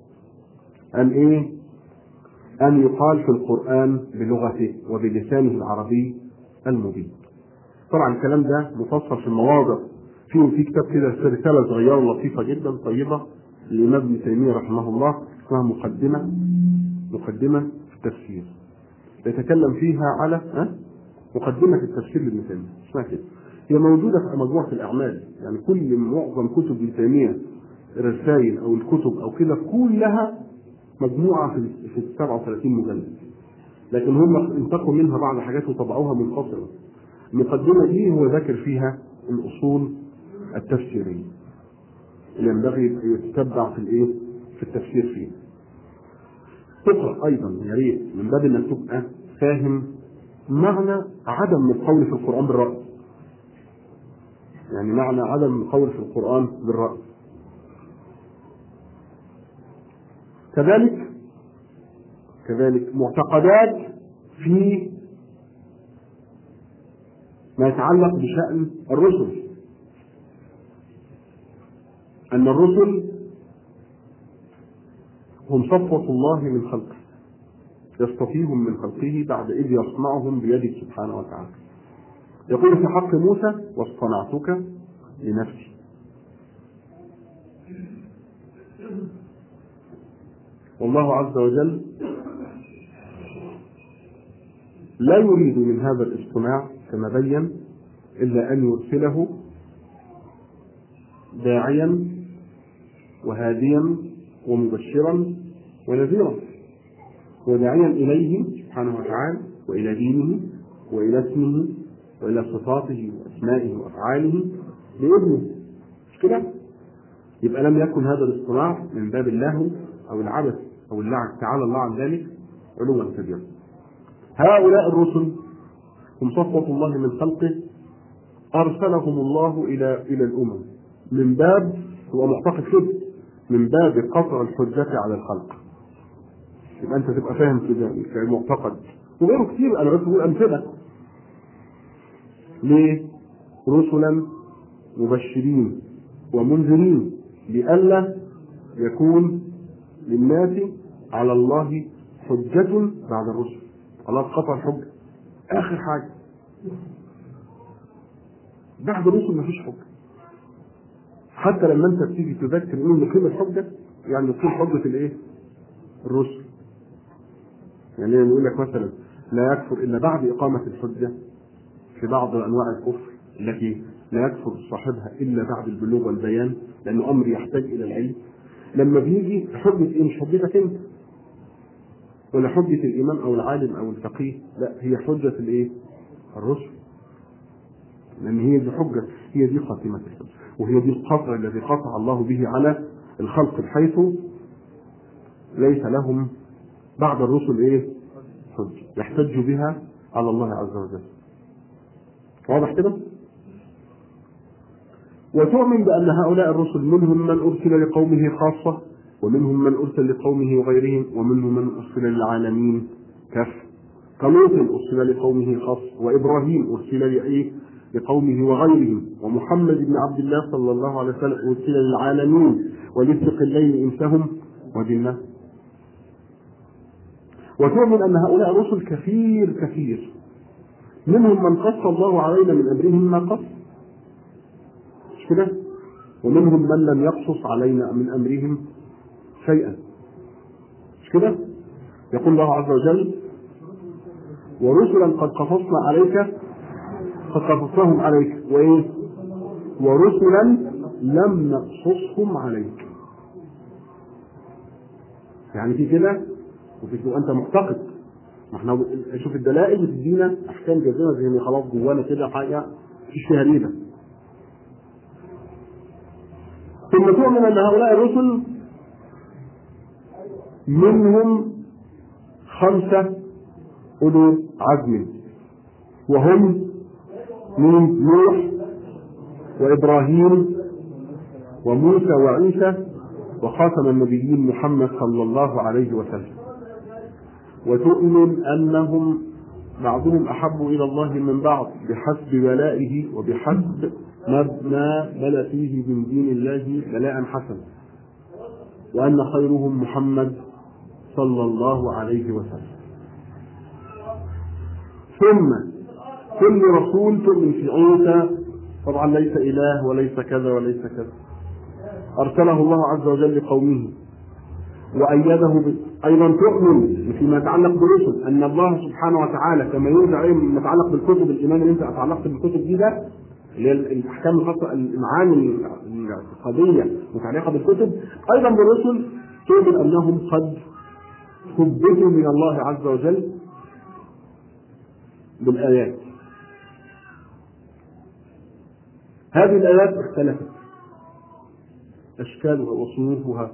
أن إيه؟ أن يقال في القرآن بلغته وبلسانه العربي المبين. طبعا الكلام ده مفصل في المواضع فيه في كتاب كده رسالة صغيرة لطيفة جدا طيبة للإمام ابن تيمية رحمه الله اسمها مقدمة مقدمة في التفسير يتكلم فيها على ها؟ مقدمة التفسير لابن تيمية اسمها كده هي موجودة في مجموعة الأعمال يعني كل معظم كتب ابن تيمية الرسائل أو الكتب أو كده كلها مجموعة في في 37 مجلد لكن هم انتقوا منها بعض حاجات وطبعوها منفصلة المقدمة دي هو ذاكر فيها الأصول التفسيرية اللي ينبغي يتتبع في الإيه؟ في التفسير فيه. تقرأ أيضا يا ريت من باب إنك تبقى فاهم معنى عدم القول في القرآن بالرأي. يعني معنى عدم القول في القرآن بالرأي. كذلك كذلك معتقدات في ما يتعلق بشأن الرسل أن الرسل هم صفوة الله من خلقه يصطفيهم من خلقه بعد إذ يصنعهم بيده سبحانه وتعالى يقول في حق موسى واصطنعتك لنفسي والله عز وجل لا يريد من هذا الاصطناع كما بين إلا أن يرسله داعيا وهاديا ومبشرا ونذيرا وداعيا إليه سبحانه وتعالى وإلى دينه وإلى اسمه وإلى صفاته وأسمائه وأفعاله بإذنه مش كده؟ يبقى لم يكن هذا الاصطناع من باب اللهو أو العبث أو اللعب تعالى الله عن ذلك علوا كبيرا هؤلاء الرسل هم صفوة الله من خلقه أرسلهم الله إلى إلى الأمم من باب هو معتقد كده من باب قطع الحجة على الخلق يبقى أنت تبقى فاهم كده كمعتقد وغيره كتير أنا بس بقول أمثلة ليه؟ رسلا مبشرين ومنذرين لئلا يكون للناس على الله حجة بعد الرسل خلاص قطع الحجة آخر حاجة بعد الرسل مفيش حجة حتى لما انت بتيجي تذكر انه نقيم الحجة يعني نقيم حجة الايه؟ الرسل يعني نقول لك مثلا لا يكفر الا بعد اقامة الحجة في بعض انواع الكفر التي لا يكفر صاحبها الا بعد البلوغ والبيان لانه امر يحتاج الى العلم لما بيجي حجة ايه مش حجتك انت ولا حجة الإمام أو العالم أو الفقيه لا هي حجة الإيه؟ الرسل لأن هي دي حجة هي دي خاتمة الحجة وهي دي القطع الذي قطع الله به على الخلق بحيث ليس لهم بعد الرسل إيه؟ حجة يحتج بها على الله عز وجل واضح كده؟ وتؤمن بأن هؤلاء الرسل منهم من أرسل لقومه خاصة ومنهم من أرسل لقومه وغيرهم ومنهم من أرسل للعالمين كافة كلوط أرسل لقومه خاص وإبراهيم أرسل لإيه لقومه وغيرهم ومحمد بن عبد الله صلى الله عليه وسلم أرسل للعالمين وللثقلين إنسهم وجنة وتؤمن أن هؤلاء الرسل كثير كثير منهم من قص الله علينا من أمرهم ما قص مش كده ومنهم من لم يقصص علينا من أمرهم شيئا مش كده يقول الله عز وجل ورسلا قد قصصنا عليك قد قصصناهم عليك وايه ورسلا لم نقصصهم عليك يعني في كده وفي كده انت معتقد ما احنا شوف الدلائل بتدينا احكام جازمه زي ما خلاص جوانا كده حاجه مفيش فيها ريبه ثم تؤمن ان هؤلاء الرسل منهم خمسة أولو عزم وهم من نوح وإبراهيم وموسى وعيسى وخاتم النبيين محمد صلى الله عليه وسلم وتؤمن أنهم بعضهم أحب إلى الله من بعض بحسب بلائه وبحسب ما بلى فيه من دين الله بلاء حسنا وأن خيرهم محمد صلى الله عليه وسلم ثم كل رسول تؤمن في عيسى طبعا ليس إله وليس كذا وليس كذا أرسله الله عز وجل لقومه وأيده ب... أيضا تؤمن فيما يتعلق بالرسل أن الله سبحانه وتعالى كما يرجع ما يتعلق بالكتب الإيمان اللي أنت تعلقت بالكتب دي ده اللي هي الأحكام الخاصة المعاني الاعتقادية متعلقة بالكتب أيضا بالرسل تؤمن أنهم قد ثبتوا من الله عز وجل بالآيات هذه الآيات اختلفت أشكالها وصنوفها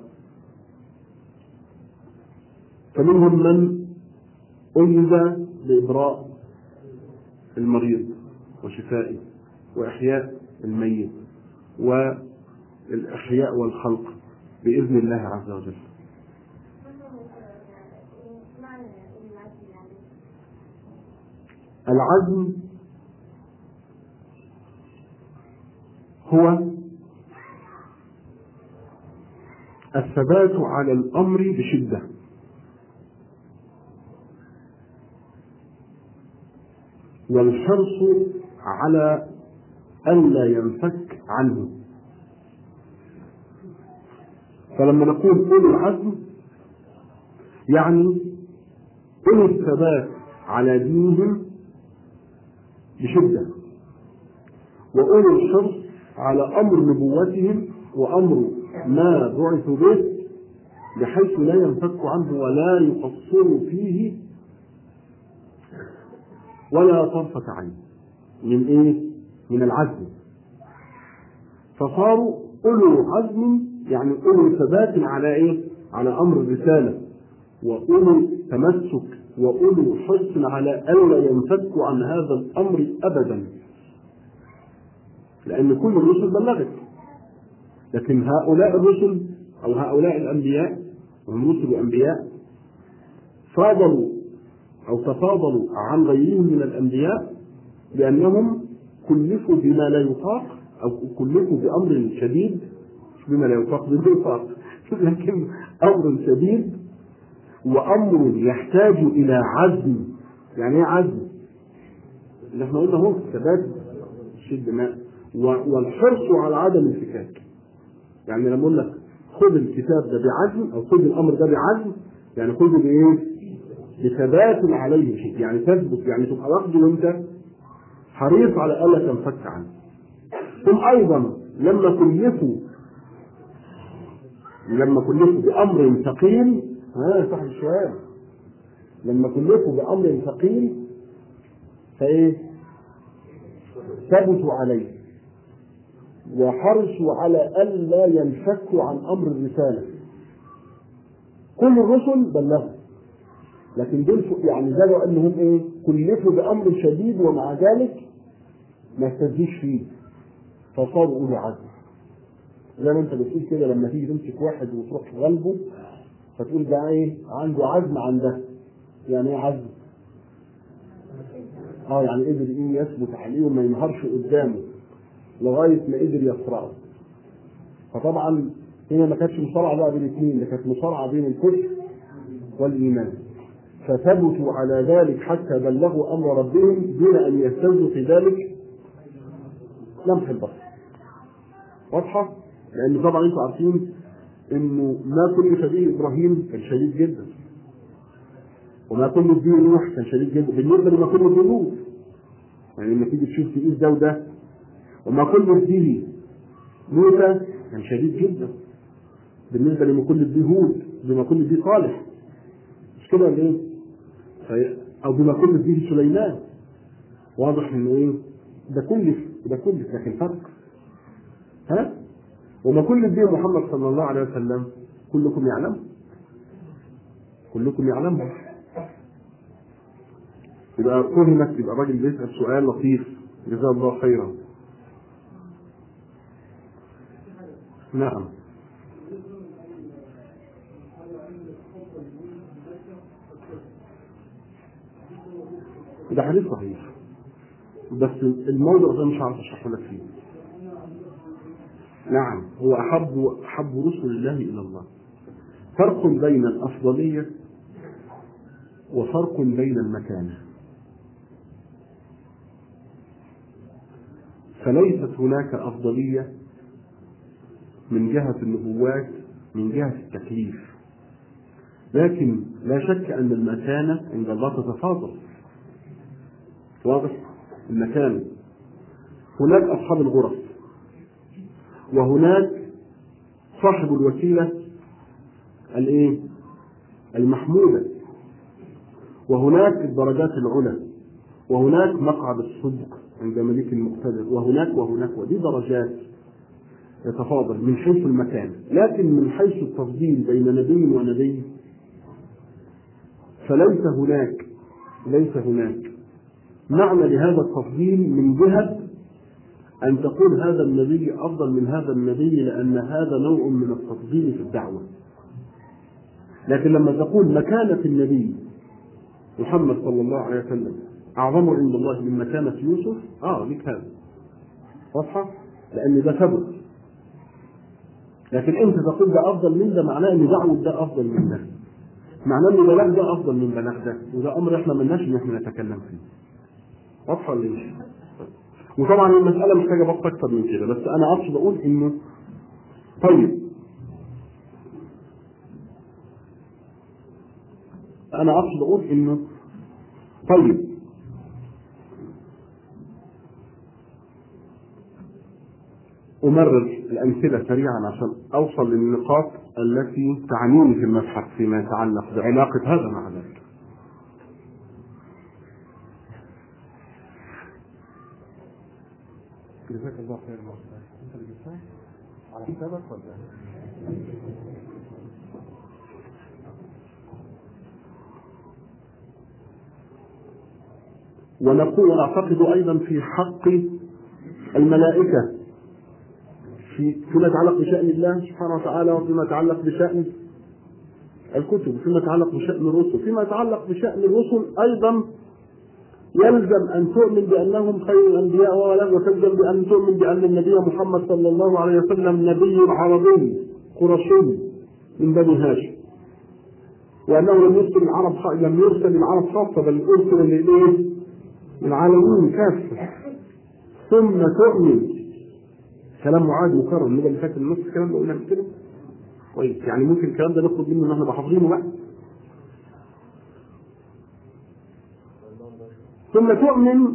فمنهم من أجز بإبراء المريض وشفائه وإحياء الميت والإحياء والخلق بإذن الله عز وجل العزم هو الثبات على الأمر بشدة والحرص على ألا ينفك عنه فلما نقول أولي العزم يعني أولي الثبات على دينهم بشدة وأولي الحرص على أمر نبوتهم وأمر ما بعثوا به بحيث لا ينفك عنه ولا يقصروا فيه ولا طرفة عين من ايه؟ من العزم فصاروا أولو عزم يعني أولو ثبات على ايه؟ على أمر الرسالة وأولو تمسك وأولو حرص على ألا ينفكوا عن هذا الأمر أبدا لأن كل الرسل بلغت لكن هؤلاء الرسل أو هؤلاء الأنبياء وهم رسل وأنبياء فاضلوا أو تفاضلوا عن غيرهم من الأنبياء لأنهم كلفوا بما لا يطاق أو كلفوا بأمر شديد مش بما لا يطاق بما يطاق لكن أمر شديد وأمر يحتاج إلى عزم يعني إيه عزم؟ اللي احنا قلنا هو ثبات شد ماء والحرص على عدم الفكاك يعني لما اقول لك خذ الكتاب ده بعزم او خذ الامر ده بعزم يعني خذه بايه؟ بثبات عليه شيء يعني تثبت يعني تبقى واخده وانت حريص على الا تنفك عنه ثم ايضا لما كلفوا لما كلفوا بامر ثقيل ها صاحب السؤال لما كلفوا بامر ثقيل فايه؟ ثبتوا عليه وحرصوا على ألا ينفكوا عن أمر الرسالة كل الرسل بلغوا لكن دول يعني زالوا أنهم إيه كلفوا بأمر شديد ومع ذلك ما استزيش فيه فصاروا أولي عزم زي ما أنت بتقول كده لما تيجي تمسك واحد وتروح غلبه فتقول ده إيه عنده عزم عن ده يعني إيه عزم؟ اه يعني قدر ايه يثبت عليه وما ينهارش قدامه لغايه ما قدر يصرعه فطبعا هنا ما كانتش مصارعه بقى بين الاثنين ده كانت مصارعه بين الكفر والايمان فثبتوا على ذلك حتى بلغوا امر ربهم دون ان يستوزوا في ذلك لمح البصر واضحه؟ لان طبعا انتم عارفين انه ما كل به ابراهيم كان شديد جدا وما كل به نوح كان شديد جدا بالنسبه لما كل به لوط يعني لما تيجي تشوف تقيس ده وده وما كل به موسى كان شديد جدا بالنسبه لما كل به هود بما كل به صالح مش كده ولا ايه؟ او بما كل به سليمان واضح انه ايه؟ ده كلف ده كلف لكن فرق ها؟ وما كل به محمد صلى الله عليه وسلم كلكم يعلم كلكم يعلمه يبقى فهمت يبقى الراجل بيسأل سؤال لطيف جزاه الله خيرا نعم ده حديث صحيح بس الموضوع ده مش عارف اشرحه لك فيه نعم هو احب احب رسل الله الى الله فرق بين الافضليه وفرق بين المكانه فليست هناك أفضلية من جهة النبوات من جهة التكليف لكن لا شك أن المكانة عند الله تتفاضل واضح المكانة هناك أصحاب الغرف وهناك صاحب الوسيلة الايه المحمودة وهناك الدرجات العلى وهناك مقعد الصدق عند ملك مقتدر وهناك وهناك ودي درجات يتفاضل من حيث المكان لكن من حيث التفضيل بين نبي ونبي فليس هناك ليس هناك معنى لهذا التفضيل من جهة أن تقول هذا النبي أفضل من هذا النبي لأن هذا نوع من التفضيل في الدعوة لكن لما تقول مكانة النبي محمد صلى الله عليه وسلم أعظم عند الله من مكانة يوسف آه لك هذا واضحة؟ لأن ده ثبت لكن أنت تقول ده أفضل من ده معناه إن دعوة ده أفضل من ده معناه إن بلاغ ده أفضل من بلاغ ده وده أمر إحنا ملناش إن إحنا نتكلم فيه واضحة ولا إيه؟ وطبعا المسألة محتاجة بحث أكتر من كده بس أنا أقصد أقول إنه طيب أنا أقصد أقول إنه طيب أمرر الأمثلة سريعا عشان أوصل للنقاط التي تعنيني في المبحث فيما يتعلق بعلاقة هذا مع ذلك. جزاك الله خير انت اللي جبتها على حسابك ولا ونقول ونعتقد ايضا في حق الملائكه في فيما يتعلق بشان الله سبحانه وتعالى وفيما يتعلق بشان الكتب فيما يتعلق بشان الرسل فيما يتعلق بشان الرسل ايضا يلزم أن تؤمن بأنهم خير الأنبياء ولم وتلزم بأن تؤمن بأن النبي محمد صلى الله عليه وسلم نبي عربي قرشي من بني هاشم وأنه لم يرسل العرب خ... لم يرسل العرب خاصة بل أرسل للإيه؟ العالمين كافة ثم تؤمن كلام معاد مكرر اللغة اللي فاتت النص الكلام ده قلنا كده كويس يعني ممكن الكلام ده نطلب منه ان احنا نبقى حافظينه بقى ثم تؤمن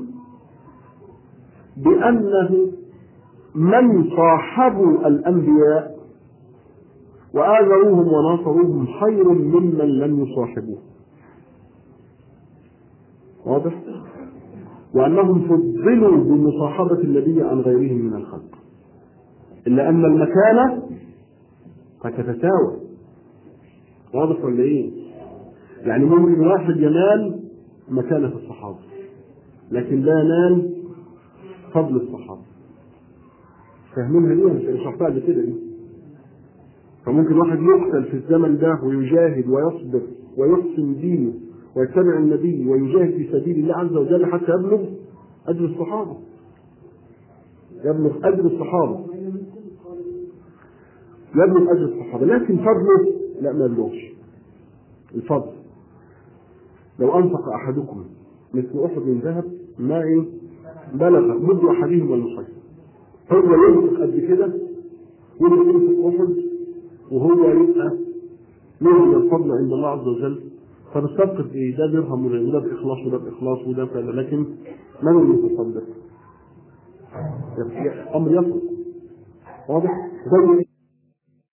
بأنه من صاحبوا الأنبياء وآذروهم وناصروهم خير ممن لم يصاحبوه واضح؟ وأنهم فضلوا بمصاحبة النبي عن غيرهم من الخلق إلا أن المكانة قد تتساوى واضح ولا إيه؟ يعني ممكن واحد ينال مكانة الصحابة لكن لا ينال فضل الصحابة فاهمينها دي مش شرحتها قبل كده دي فممكن واحد يقتل في الزمن ده ويجاهد ويصبر ويحسن دينه ويتبع النبي ويجاهد في سبيل الله عز وجل حتى يبلغ أجر الصحابة يبلغ أجر الصحابة يبلغ أجر الصحابة لكن فضله لا ما يبلغش الفضل لو أنفق أحدكم مثل أحد من ذهب ما إيه بلغ مد أحدهم والمصيف هو ينفق قد كده وده ينفق أحد وهو يبقى له الفضل عند الله عز وجل فبالسبق ايه ده درهم وده باخلاص وده باخلاص وده كذا لكن من المتصدق؟ امر يصل واضح؟ زي